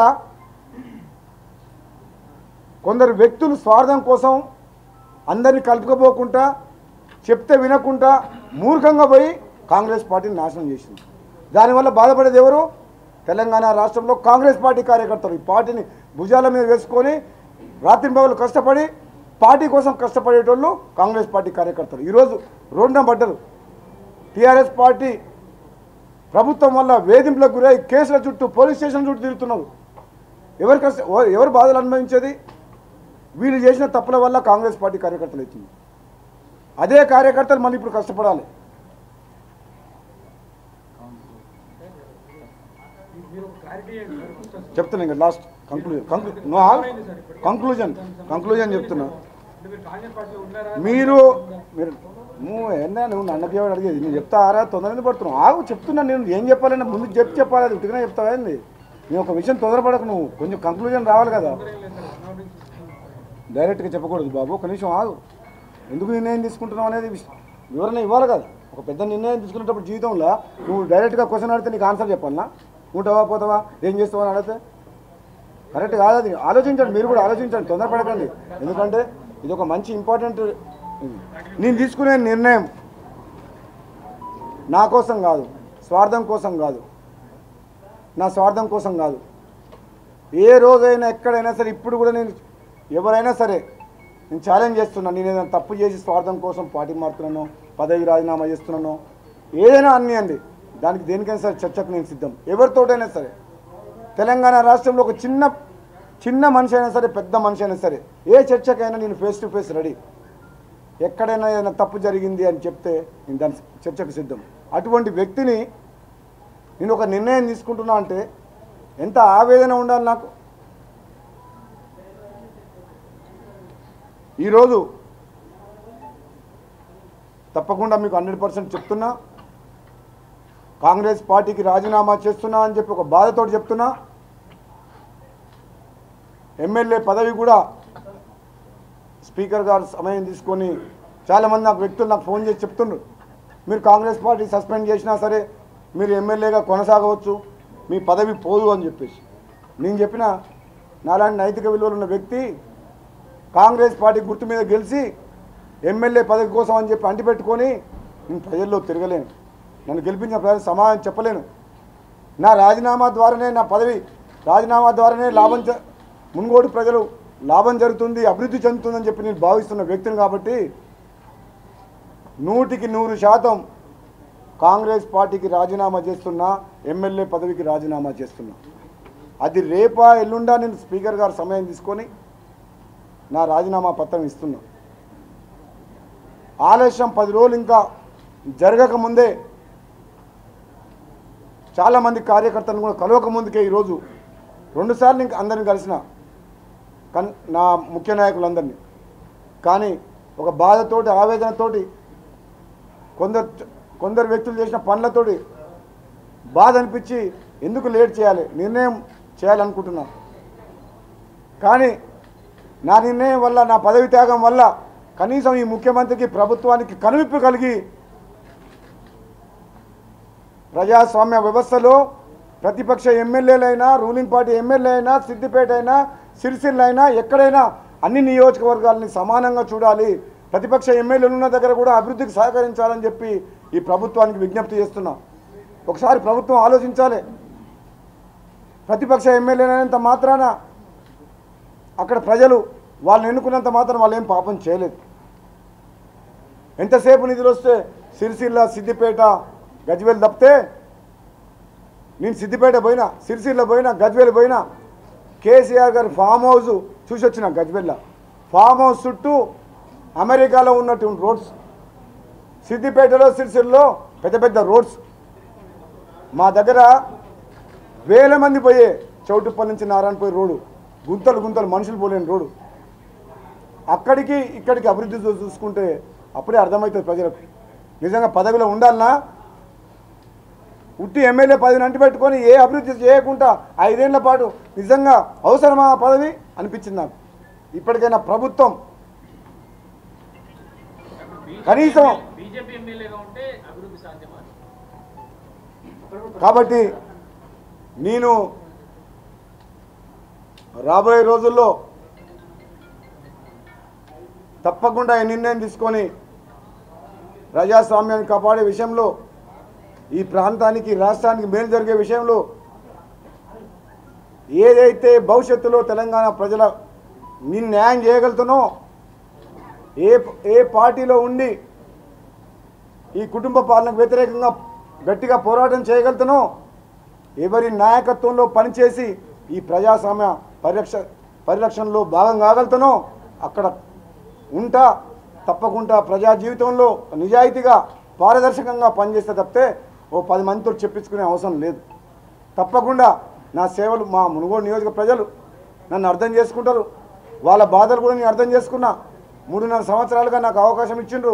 కొందరు వ్యక్తులు స్వార్థం కోసం అందరినీ కలుపుకపోకుండా చెప్తే వినకుండా మూర్ఖంగా పోయి కాంగ్రెస్ పార్టీని నాశనం చేసింది దానివల్ల బాధపడేది ఎవరు తెలంగాణ రాష్ట్రంలో కాంగ్రెస్ పార్టీ కార్యకర్తలు ఈ పార్టీని భుజాల మీద వేసుకొని రాత్రి పగలు కష్టపడి పార్టీ కోసం కష్టపడేటోళ్ళు కాంగ్రెస్ పార్టీ కార్యకర్తలు ఈరోజు రోడ్డున పడ్డరు టీఆర్ఎస్ పార్టీ ప్రభుత్వం వల్ల వేధింపులకు గురై కేసుల చుట్టూ పోలీస్ స్టేషన్ చుట్టూ తిరుగుతున్నారు ఎవరు కష్ట ఎవ- ఎవరు బాధలు అనుభవించేది వీళ్ళు చేసిన తప్పుల వల్ల కాంగ్రెస్ పార్టీ కార్యకర్తలు అవుతుంది అదే కార్యకర్తలు మళ్ళీ ఇప్పుడు కష్టపడాలి మీరు క్లారిటీ ఏంటి సార్ ఫస్ట్ అసలు? చెప్తున్నా ఇంకా లాస్ట్ కంక్లూజన్ కంక్లూ నో కంక్లూజన్ కంక్లూజన్ చెప్తున్నా అంటే మీరు కాంగ్రెస్ పార్టీలో ఉన్నారా మీరు మీరు నువ్వు ఏందా నువ్వు నన్నకి ఎవరు అడిగేది నేను చెప్తా ఆరా తొందరగా పడుతున్నావు ఆగు చెప్తున్నా నేను ఏం చెప్పాలని ముందు చెప్పి చెప్పాలి అది ఉట్టిగానే చెప్తావా ఏంది నేను ఒక విషయం తొందరపడకు నువ్వు కొంచెం కంక్లూజన్ రావాలి కదా ఏం లేదు సార్ నా గురించి డైరెక్ట్గా చెప్పకూడదు బాబు కనీసం ఆగు ఎందుకు నిర్ణయం తీసుకుంటున్నావు అనేది విష- వివరణ ఇవ్వాలి కదా ఒక పెద్ద నిర్ణయం తీసుకునేటప్పుడు జీవితంలో నువ్వు డైరెక్ట్గా క్వశ్చన్ అడిగితే నీకు ఆన్సర్ చెప్పాలనా ఉంటావా పోతావా ఏం చేస్తావా అని అడిగితే కరెక్ట్ కాదు అది ఆలోచించండి మీరు కూడా ఆలోచించండి తొందరపడకండి ఎందుకంటే ఇది ఒక మంచి ఇంపార్టెంట్ ఇది. నేను తీసుకునే నిర్ణయం నా కోసం కాదు స్వార్థం కోసం కాదు నా స్వార్థం కోసం కాదు ఏ రోజైనా ఎక్కడైనా సరే ఇప్పుడు కూడా నేను ఎవరైనా సరే నేను ఛాలెంజ్ చేస్తున్నా నేను ఏదైనా తప్పు చేసి స్వార్థం కోసం పార్టీ మారుతున్నాను పదవి రాజీనామా చేస్తున్నాను ఏదైనా అనియండి దానికి దేనికైనా సరే చర్చకు నేను సిద్ధం ఎవరితోటైనా సరే తెలంగాణ రాష్ట్రంలో ఒక చిన్న చిన్న మనిషి అయినా సరే పెద్ద మనిషి అయినా సరే ఏ చర్చకైనా నేను ఫేస్ టు ఫేస్ రెడీ ఎక్కడైనా ఏదైనా తప్పు జరిగింది అని చెప్తే నేను దాని చర్చకు సిద్ధం అటువంటి వ్యక్తిని నేను ఒక నిర్ణయం తీసుకుంటున్నా అంటే ఎంత ఆవేదన ఉండాలి నాకు ఈరోజు తప్పకుండా మీకు హండ్రెడ్ పర్సెంట్ చెప్తున్నా కాంగ్రెస్ పార్టీకి రాజీనామా చేస్తున్నా అని చెప్పి ఒక బాధతో చెప్తున్నా ఎమ్మెల్యే పదవి కూడా స్పీకర్ గారు సమయం తీసుకొని చాలామంది నాకు వ్యక్తులు నాకు ఫోన్ చేసి చెప్తుండ్రు మీరు కాంగ్రెస్ పార్టీ సస్పెండ్ చేసినా సరే మీరు ఎమ్మెల్యేగా కొనసాగవచ్చు మీ పదవి పోదు అని చెప్పేసి నేను చెప్పిన నాలాంటి నైతిక విలువలు ఉన్న వ్యక్తి కాంగ్రెస్ పార్టీ గుర్తు మీద గెలిచి ఎమ్మెల్యే పదవి కోసం అని చెప్పి అంటిపెట్టుకొని నేను ప్రజల్లో తిరగలేను నన్ను గెలిపించిన ప్రజలు సమాధానం చెప్పలేను నా రాజీనామా ద్వారానే నా పదవి రాజీనామా ద్వారానే లాభం జ- మున్గోడు ప్రజలు లాభం జరుగుతుంది అభివృద్ధి చెందుతుందని చెప్పి నేను భావిస్తున్న వ్యక్తిని కాబట్టి నూటికి నూరు శాతం కాంగ్రెస్ పార్టీకి రాజీనామా చేస్తున్నా ఎమ్మెల్యే పదవికి రాజీనామా చేస్తున్నా అది రేపా ఎల్లుండా నేను స్పీకర్ గారు సమయం తీసుకొని నా రాజీనామా పత్రం ఇస్తున్నా ఆలస్యం పది రోజులు ఇంకా జరగక ముందే చాలామంది కార్యకర్తలను కూడా కలవక ముందుకే ఈరోజు రెండుసార్లు ఇంకా అందరిని కలిసిన కన్ నా ముఖ్య నాయకులందరినీ కానీ ఒక బాధతోటి ఆవేదనతోటి కొందరు కొందరు వ్యక్తులు చేసిన పనులతోటి బాధ అనిపించి ఎందుకు లేట్ చేయాలి నిర్ణయం చేయాలనుకుంటున్నా కానీ నా నిర్ణయం వల్ల నా పదవి త్యాగం వల్ల కనీసం ఈ ముఖ్యమంత్రికి ప్రభుత్వానికి కనువిప్పు కలిగి ప్రజాస్వామ్య వ్యవస్థలో ప్రతిపక్ష ఎమ్మెల్యేలైనా రూలింగ్ పార్టీ ఎమ్మెల్యే అయినా సిద్దిపేట అయినా సిరిసిల్ల అయినా ఎక్కడైనా అన్ని నియోజకవర్గాలని సమానంగా చూడాలి ప్రతిపక్ష ఎమ్మెల్యేలు ఉన్న దగ్గర కూడా అభివృద్ధికి సహకరించాలని చెప్పి ఈ ప్రభుత్వానికి విజ్ఞప్తి చేస్తున్నాం ఒకసారి ప్రభుత్వం ఆలోచించాలి ప్రతిపక్ష ఎమ్మెల్యేలైనంత మాత్రాన అక్కడ ప్రజలు వాళ్ళని ఎన్నుకున్నంత మాత్రం వాళ్ళు ఏం పాపం చేయలేదు ఎంతసేపు నిధులు వస్తే సిరిసిల్ల సిద్దిపేట గజ్వేల్ తప్పితే నేను సిద్దిపేట పోయినా సిరిసిల్ల పోయినా గజ్వేల్ పోయినా కేసీఆర్ గారి ఫామ్ హౌస్ చూసి వచ్చిన గజ్వేల్ల ఫామ్ హౌస్ చుట్టూ అమెరికాలో ఉన్నటువంటి రోడ్స్ సిద్దిపేటలో సిరిసిల్లో పెద్ద పెద్ద రోడ్స్ మా దగ్గర వేల మంది పోయే చౌటుప్పల్ నుంచి నారాయణపల్లి రోడ్డు గుంతలు గుంతలు మనుషులు పోలేని రోడ్డు అక్కడికి ఇక్కడికి అభివృద్ధి చూ- చూసుకుంటే అప్పుడే అర్థమవుతుంది ప్రజలకు నిజంగా పదవిలో ఉండాలన్నా ఉట్టి ఎమ్మెల్యే పదవిని అంటిపెట్టుకొని ఏ అభివృద్ధి చేయకుండా ఐదేళ్ల పాటు నిజంగా అవసరమా ఆ పదవి అనిపించింది నాకు ఇప్పటికైనా ప్రభుత్వం కనీసం బీజేపీ ఎమ్మెల్యేగా ఉంటే అభివృద్ధి సాధ్యమా కాబట్టి నేను రాబోయే రోజుల్లో తప్పకుండా ఈ నిర్ణయం తీసుకొని ప్రజాస్వామ్యాన్ని కాపాడే విషయంలో ఈ ప్రాంతానికి రాష్ట్రానికి మేలు జరిగే విషయంలో ఏదైతే భవిష్యత్తులో తెలంగాణ ప్రజల నేను న్యాయం చేయగలుగుతానో ఏ ఏ పార్టీలో ఉండి ఈ కుటుంబ పాలనకు వ్యతిరేకంగా గట్టిగా పోరాటం చేయగలుగుతానో ఎవరి నాయకత్వంలో పనిచేసి ఈ ప్రజాస్వామ్య పరిరక్ష పరిరక్షణలో భాగం కాగలుగుతానో అక్కడ ఉంటా తప్పకుండా ప్రజా జీవితంలో నిజాయితీగా పారదర్శకంగా పనిచేస్తే తప్పితే ఓ పది మందితో చెప్పించుకునే అవసరం లేదు తప్పకుండా నా సేవలు మా మునుగోడు నియోజక ప్రజలు నన్ను అర్థం చేసుకుంటారు వాళ్ళ బాధలు కూడా నేను అర్థం చేసుకున్నా మూడున్నర సంవత్సరాలుగా నాకు అవకాశం ఇచ్చిండ్రు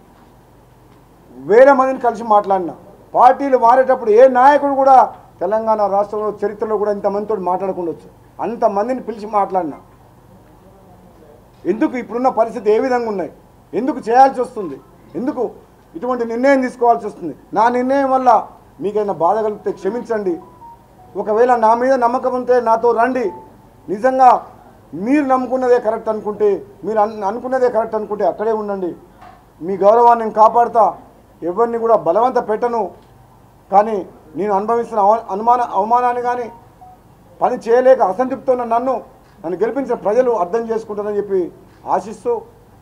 వేరే మందిని కలిసి మాట్లాడినా పార్టీలు మారేటప్పుడు ఏ నాయకుడు కూడా తెలంగాణ రాష్ట్రంలో చరిత్రలో కూడా ఇంతమందితో మాట్లాడకుండొచ్చు అంతమందిని పిలిచి మాట్లాడినా ఎందుకు ఇప్పుడున్న పరిస్థితి ఏ విధంగా ఉన్నాయి ఎందుకు చేయాల్సి వస్తుంది ఎందుకు ఇటువంటి నిర్ణయం తీసుకోవాల్సి వస్తుంది నా నిర్ణయం వల్ల మీకైనా బాధ కలిగితే క్షమించండి ఒకవేళ నా మీద నమ్మకం ఉంటే నాతో రండి నిజంగా మీరు నమ్ముకున్నదే కరెక్ట్ అనుకుంటే మీరు అన్- అనుకున్నదే కరెక్ట్ అనుకుంటే అక్కడే ఉండండి మీ గౌరవాన్ని నేను కాపాడుతా ఎవరిని కూడా బలవంత పెట్టను కానీ నేను అనుభవిస్తున్న అవ- అనుమాన అవమానాన్ని కానీ పని చేయలేక అసంతృప్తి ఉన్న నన్ను నన్ను గెలిపించిన ప్రజలు అర్థం చేసుకుంటారని చెప్పి ఆశిస్తూ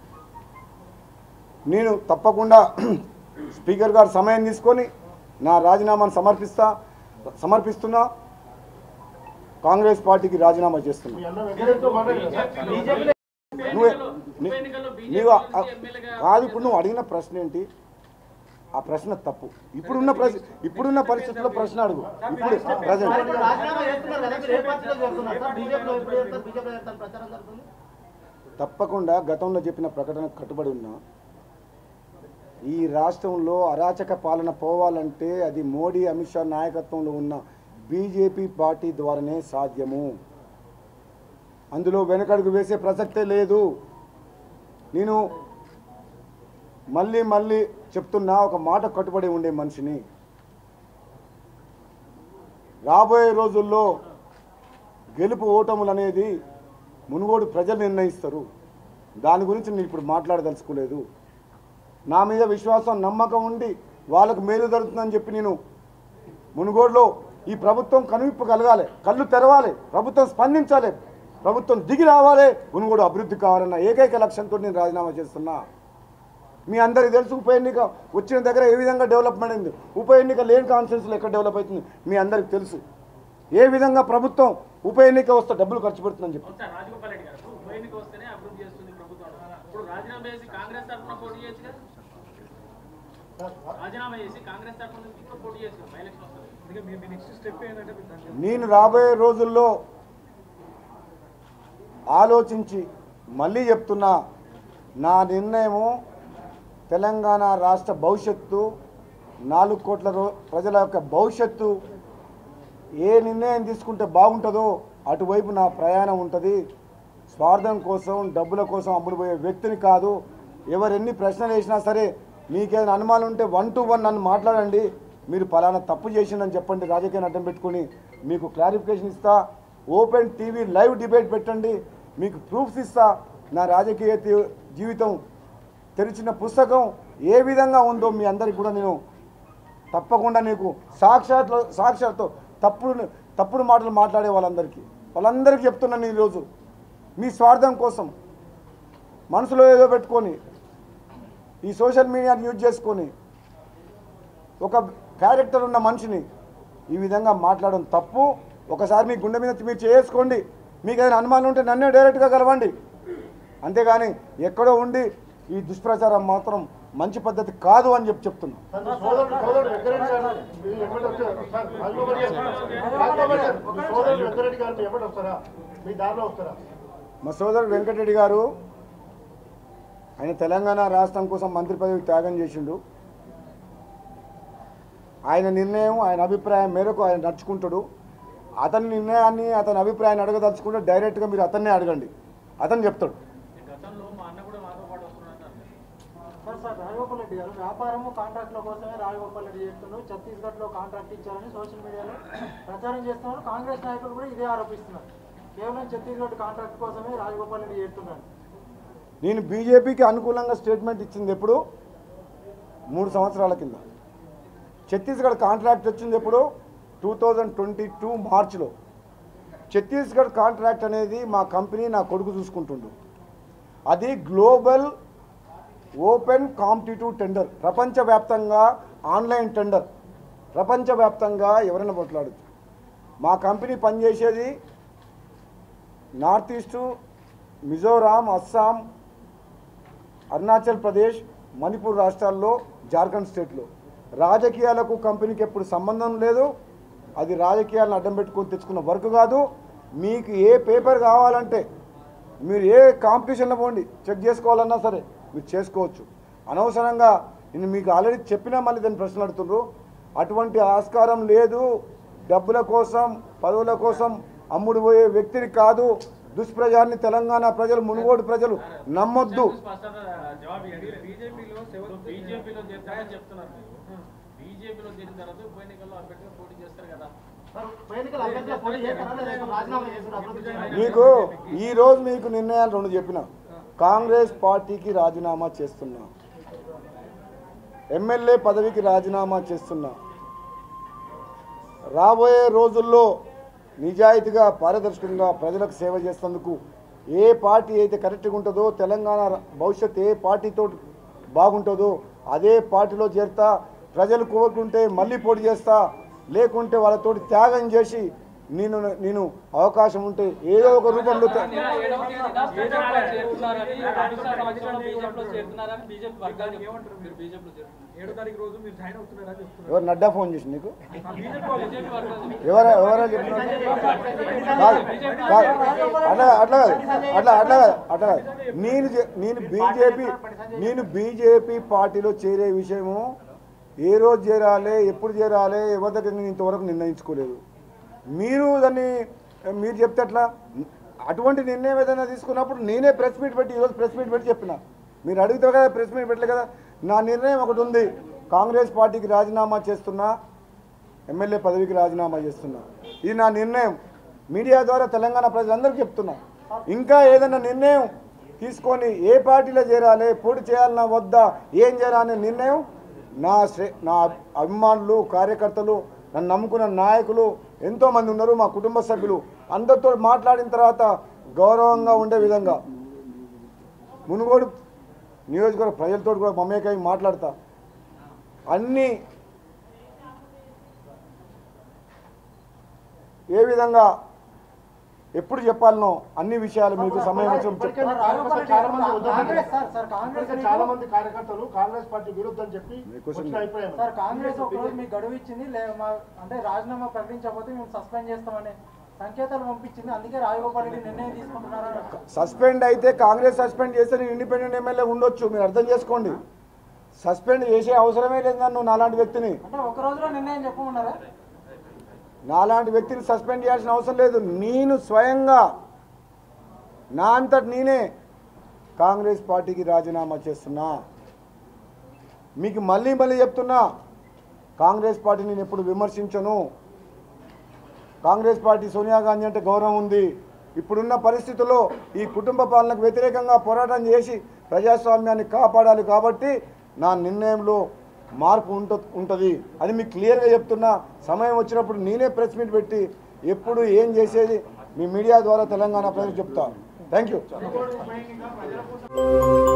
నేను తప్పకుండా స్పీకర్ గారు సమయం తీసుకొని నా రాజీనామాను సమర్పిస్తా సమర్పిస్తున్నా కాంగ్రెస్ పార్టీకి రాజీనామా చేస్తున్నా మీ అన్న వెంకటేష్తో మాట్లాడారు బీజేపీ నువ్వే ఉప నీ- ఎన్నికల్లో బీజేపీ నీవు ఆ- నుంచి ఎమ్మెల్యేగా కాదు ఇప్పుడు నువ్వు అడిగిన ప్రశ్న ఏంటి ఆ ప్రశ్న తప్పు ఇప్పుడున్న ప్రశ్న ఇప్పుడున్న పరిస్థితుల్లో ప్రశ్న అడుగు ఇప్పుడు ప్రజెంట్ మరి ఇప్పుడు రాజీనామా చేస్తున్నారు కదా మీరు ఏ పార్టీలో చేస్తున్నారు సార్ బీజేపీలో ఎప్పుడు చేస్తారు బీజేపీలో చేస్తారు ప్రచారం జరుగుతుంది తప్పకుండా గతంలో చెప్పిన ప్రకటనకు కట్టుబడి ఉన్నా ఈ రాష్ట్రంలో అరాచక పాలన పోవాలంటే అది మోడీ అమిత్ షా నాయకత్వంలో ఉన్న బీజేపీ పార్టీ ద్వారానే సాధ్యము అందులో వెనకడుగు వేసే ప్రసక్తే లేదు నేను మళ్ళీ మళ్ళీ చెప్తున్నా ఒక మాట కట్టుబడి ఉండే మనిషిని రాబోయే రోజుల్లో గెలుపు ఓటములు అనేది మునుగోడు ప్రజలు నిర్ణయిస్తారు దాని గురించి నేను ఇప్పుడు మాట్లాడదలుచుకోలేదు నా మీద విశ్వాసం నమ్మకం ఉండి వాళ్ళకు మేలు జరుగుతుందని చెప్పి నేను మునుగోడులో ఈ ప్రభుత్వం కనువిప్పు కలగాలి కళ్ళు తెరవాలి ప్రభుత్వం స్పందించాలి ప్రభుత్వం దిగి రావాలి మునుగోడు అభివృద్ధి కావాలన్న ఏకైక లక్ష్యంతో నేను రాజీనామా చేస్తున్నా మీ అందరికీ తెలుసు ఉప ఎన్నిక వచ్చిన దగ్గర ఏ విధంగా డెవలప్మెంట్ అయింది ఉప ఎన్నిక లేని కాన్ఫరెన్స్లో ఎక్కడ డెవలప్ అవుతుంది మీ అందరికీ తెలుసు ఏ విధంగా ప్రభుత్వం ఉప ఎన్నిక వస్తే డబ్బులు ఖర్చు పెడుతుందని చెప్పి అవును సార్ రాజగోపాల్ రెడ్డి గారు ఉప ఎన్నిక వస్తేనే అభివృద్ధి చేస్తుంది ప్రభుత్వం ఇప్పుడు రాజీనామా చేసి కాంగ్రెస్ తరఫున పోటీ చేయొచ్చు కదా రాజీనామా చేసి కాంగ్రెస్ తరఫున నుంచి కూడా పోటీ చేయొచ్చు కదా బై ఎలక్షన్ వస్తుంది అందుకే మీ మీ నెక్స్ట్ స్టెప్ ఏంటంటే మీరు దాన్ని నేను రాబోయే రోజుల్లో ఆలోచించి మళ్ళీ చెప్తున్నా నా నిర్ణయము తెలంగాణ రాష్ట్ర భవిష్యత్తు నాలుగు కోట్ల రో ప్రజల యొక్క భవిష్యత్తు ఏ నిర్ణయం తీసుకుంటే బాగుంటుందో అటువైపు నా ప్రయాణం ఉంటుంది స్వార్థం కోసం డబ్బుల కోసం అమ్ముడుపోయే వ్యక్తిని కాదు ఎవరు ఎన్ని ప్రశ్నలు వేసినా సరే మీకేదైనా అనుమానం ఉంటే వన్ టు వన్ నన్ను మాట్లాడండి మీరు ఫలానా తప్పు చేసిందని చెప్పండి రాజకీయాన్ని అడ్డం పెట్టుకొని మీకు క్లారిఫికేషన్ ఇస్తా ఓపెన్ టీవీ లైవ్ డిబేట్ పెట్టండి మీకు ప్రూఫ్స్ ఇస్తా నా రాజకీయ తీ- జీవితం తెరిచిన పుస్తకం ఏ విధంగా ఉందో మీ అందరికి కూడా నేను తప్పకుండా నీకు సాక్షాత్ సాక్షాత్తు తప్పుడు తప్పుడు మాటలు మాట్లాడే వాళ్ళందరికీ వాళ్ళందరికీ చెప్తున్నాను ఈరోజు మీ స్వార్థం కోసం మనసులో ఏదో పెట్టుకొని ఈ సోషల్ మీడియాని యూజ్ చేసుకొని ఒక క్యారెక్టర్ ఉన్న మనిషిని ఈ విధంగా మాట్లాడడం తప్పు ఒకసారి మీ గుండె మీద మీరు చేసుకోండి మీకు ఏదైనా అనుమానం ఉంటే నన్నే డైరెక్ట్గా కలవండి అంతేగాని ఎక్కడో ఉండి ఈ దుష్ప్రచారం మాత్రం మంచి పద్ధతి కాదు అని చెప్పి చెప్తున్నా సార్, మీ సోదరుడు సోదరుడు వెంకరెడ్డి గారు మీ ఎమ్మటి వచ్చారు సార్ రాజగోపాల్ గారు రాజగోపాల్ గారు మీ సోదరుడు వెంకరెడ్డి గారు మీ ఎమ్మటి వస్తారా మీ దారిలో వస్తారా మా సోదరుడు వెంకటరెడ్డి గారు ఆయన తెలంగాణ రాష్ట్రం కోసం మంత్రి పదవి త్యాగం చేసిండు ఆయన నిర్ణయం ఆయన అభిప్రాయం మేరకు ఆయన నడుచుకుంటాడు అతని నిర్ణయాన్ని అతని అభిప్రాయాన్ని అడగదలుచుకుంటే డైరెక్ట్గా మీరు అతన్నే అడగండి అతను చెప్తాడు గతంలో మా అన్న కూడా మాతో పాటు వస్తున్నారు సార్ సార్ రాజగోపాల్ రెడ్డి గారు వ్యాపారము కాంట్రాక్ట్ల కోసమే రాజగోపాల్ రెడ్డి చేస్తున్నారు ఛత్తీస్గఢ్లో కాంట్రాక్ట్ ఇచ్చారని సోషల్ మీడియాలో ప్రచారం చేస్తున్నారు కాంగ్రెస్ నాయకులు కూడా ఇదే ఆరోపిస్తున్నారు కేవలం ఛత్తీస్గఢ్ కాంట్రాక్ట్ కోసమే రాజగోపాల్ రెడ్డి చేస్తున్నారు నేను బీజేపీకి అనుకూలంగా స్టేట్మెంట్ ఇచ్చింది ఎప్పుడు మూడు సంవత్సరాల కింద ఛత్తీస్గఢ్ కాంట్రాక్ట్ వచ్చింది ఎప్పుడు టూ థౌజండ్ ట్వంటీ టూ మార్చ్లో ఛత్తీస్గఢ్ కాంట్రాక్ట్ అనేది మా కంపెనీ నా కొడుకు చూసుకుంటుండు అది గ్లోబల్ ఓపెన్ కాంపిటేటివ్ టెండర్ ప్రపంచవ్యాప్తంగా ఆన్లైన్ టెండర్ ప్రపంచవ్యాప్తంగా ఎవరైనా కొట్లాడచ్చు మా కంపెనీ పనిచేసేది నార్త్ ఈస్టు మిజోరాం అస్సాం అరుణాచల్ ప్రదేశ్ మణిపూర్ రాష్ట్రాల్లో జార్ఖండ్ స్టేట్లో రాజకీయాలకు కంపెనీకి ఎప్పుడు సంబంధం లేదు అది రాజకీయాలను అడ్డం పెట్టుకొని తెచ్చుకున్న వర్క్ కాదు మీకు ఏ పేపర్ కావాలంటే మీరు ఏ కాంపిటీషన్లో పోండి చెక్ చేసుకోవాలన్నా సరే మీరు చేసుకోవచ్చు అనవసరంగా నేను మీకు ఆల్రెడీ చెప్పినా మళ్ళీ దాన్ని ప్రశ్నలు అడుగుతుండ్రు అటువంటి ఆస్కారం లేదు డబ్బుల కోసం పదవుల కోసం అమ్ముడు పోయే వ్యక్తిని కాదు దుష్ప్రజాన్ని తెలంగాణ ప్రజలు మునుగోడు ప్రజలు నమ్మొద్దు స్పష్టత జవాబు ఇవ్వండి బీజేపీలో బీజేపీలో చేస్తారని చెప్తున్నారు బీజేపీలో చేరిన తర్వాత ఉప ఎన్నికల్లో అభ్యర్థిగా పోటీ చేస్తారు కదా సార్ ఉప ఎన్నికల అభ్యర్థిగా పోటీ చేస్తారా లేదా రాజీనామా చేస్తారు అభివృద్ధి చేయాలని? మీకు ఈరోజు మీకు నిర్ణయాలు రెండు చెప్పిన కాంగ్రెస్ పార్టీకి రాజీనామా చేస్తున్నా ఎమ్మెల్యే పదవికి రాజీనామా చేస్తున్నా రాబోయే రోజుల్లో నిజాయితీగా పారదర్శకంగా ప్రజలకు సేవ చేసేందుకు ఏ పార్టీ అయితే కరెక్ట్గా ఉంటుందో తెలంగాణ ర- భవిష్యత్ ఏ పార్టీతో బాగుంటుందో అదే పార్టీలో చేరుతా ప్రజలు కోరుకుంటే మళ్ళీ పోటీ చేస్తా లేకుంటే వాళ్ళతోటి త్యాగం చేసి నేను నేను అవకాశం ఉంటే ఏదో ఒక రూపంలో త- ఏడవ తేదీన బీజేపీలో చేరుతున్నారని అమిత్ షా సంవత్సరంలో బీజేపీలో చేరుతున్నారని బీజేపీ వర్గాలు చెప్తున్నారు. మీరు బీజేపీలో చేరుతున్నారు ఏడో తారీఖు రోజు మీరు జాయిన్ అవుతున్నారని చెప్తున్నారు ఎవరు నడ్డా ఫోన్ చేసి నీకు బీజేపీ వర్గాలు ఎవరు ఎవరో చెప్తున్నారు కాదు, కాదు. అట్లా అట్లా కాదు. అట్లా అట్లా కాదు. అట్లా కాదు. నేను చె- నేను బీజేపీ నేను బీజేపీ పార్టీలో చేరే విషయము ఏ రోజు చేరాలి ఎప్పుడు చేరాలి ఎవరి దగ్గర నేను ఇంతవరకు నిర్ణయించుకోలేదు మీరు దాన్ని మీరు చెప్తే అట్లా అటువంటి నిర్ణయం ఏదైనా తీసుకున్నప్పుడు నేనే ప్రెస్ మీట్ పెట్టి ఈరోజు ప్రెస్ మీట్ పెట్టి చెప్పిన మీరు అడిగితే కదా ప్రెస్ మీట్ పెట్టలే కదా నా నిర్ణయం ఒకటి ఉంది కాంగ్రెస్ పార్టీకి రాజీనామా చేస్తున్నా ఎమ్మెల్యే పదవికి రాజీనామా చేస్తున్నా ఇది నా నిర్ణయం మీడియా ద్వారా తెలంగాణ ప్రజలందరికీ చెప్తున్నా ఇంకా ఏదైనా నిర్ణయం తీసుకొని ఏ పార్టీలో చేరాలి పోటీ చేయాలన్నా వద్దా ఏం చేయాలనే నిర్ణయం నా శ్రే నా అభిమానులు కార్యకర్తలు నన్ను నమ్ముకున్న నాయకులు ఎంతోమంది ఉన్నారు మా కుటుంబ సభ్యులు అందరితో మాట్లాడిన తర్వాత గౌరవంగా ఉండే విధంగా మునుగోడు నియోజకవర్గ ప్రజలతో కూడా మమేకై మాట్లాడతా అన్నీ ఏ విధంగా ఎప్పుడు చెప్పాలనో అన్ని విషయాలు మీకు సమయం వచ్చినప్పుడు ఇప్పటికే చెప్తాను. కాంగ్రెస్ చాలా మంది వద్దని కాంగ్రెస్ సార్ సార్ కాంగ్రెస్ ఇప్పటికే చాలా మంది కార్యకర్తలు కాంగ్రెస్ పార్టీ విరుద్ధం చెప్పి మీకోసం వచ్చిన అభిప్రాయం సార్ కాంగ్రెస్ ఒక రోజు మీకు గడువు ఇచ్చింది లే మా అంటే రాజీనామా ప్రకటించకపోతే మేము సస్పెండ్ చేస్తామని సంకేతాలు పంపించింది అందుకే రాజగోపాల్ రెడ్డి నిర్ణయం తీసుకుంటున్నారని సస్పెండ్ అయితే కాంగ్రెస్ సస్పెండ్ చేస్తే నేను ఇండిపెండెంట్ ఎమ్మెల్యే ఉండొచ్చు మీరు అర్థం చేసుకోండి సస్పెండ్ చేసే అవసరమే లేదు నన్ను నాలాంటి వ్యక్తిని అంటే ఒక రోజులో నిర్ణయం చెప్పమన్నారా నాలాంటి వ్యక్తిని సస్పెండ్ చేయాల్సిన అవసరం లేదు నేను స్వయంగా నా అంతటి నేనే కాంగ్రెస్ పార్టీకి రాజీనామా చేస్తున్నా మీకు మళ్ళీ మళ్ళీ చెప్తున్నా కాంగ్రెస్ పార్టీని నేను ఎప్పుడు విమర్శించను కాంగ్రెస్ పార్టీ సోనియా గాంధీ అంటే గౌరవం ఉంది ఇప్పుడున్న పరిస్థితుల్లో ఈ కుటుంబ పాలనకు వ్యతిరేకంగా పోరాటం చేసి ప్రజాస్వామ్యాన్ని కాపాడాలి కాబట్టి నా నిర్ణయంలో మార్పు ఉంట ఉంటుంది అది మీకు క్లియర్గా చెప్తున్నా సమయం వచ్చినప్పుడు నేనే ప్రెస్ మీట్ పెట్టి ఎప్పుడు ఏం చేసేది మీ మీడియా ద్వారా తెలంగాణ ప్రజలకు చెప్తా థ్యాంక్ యూ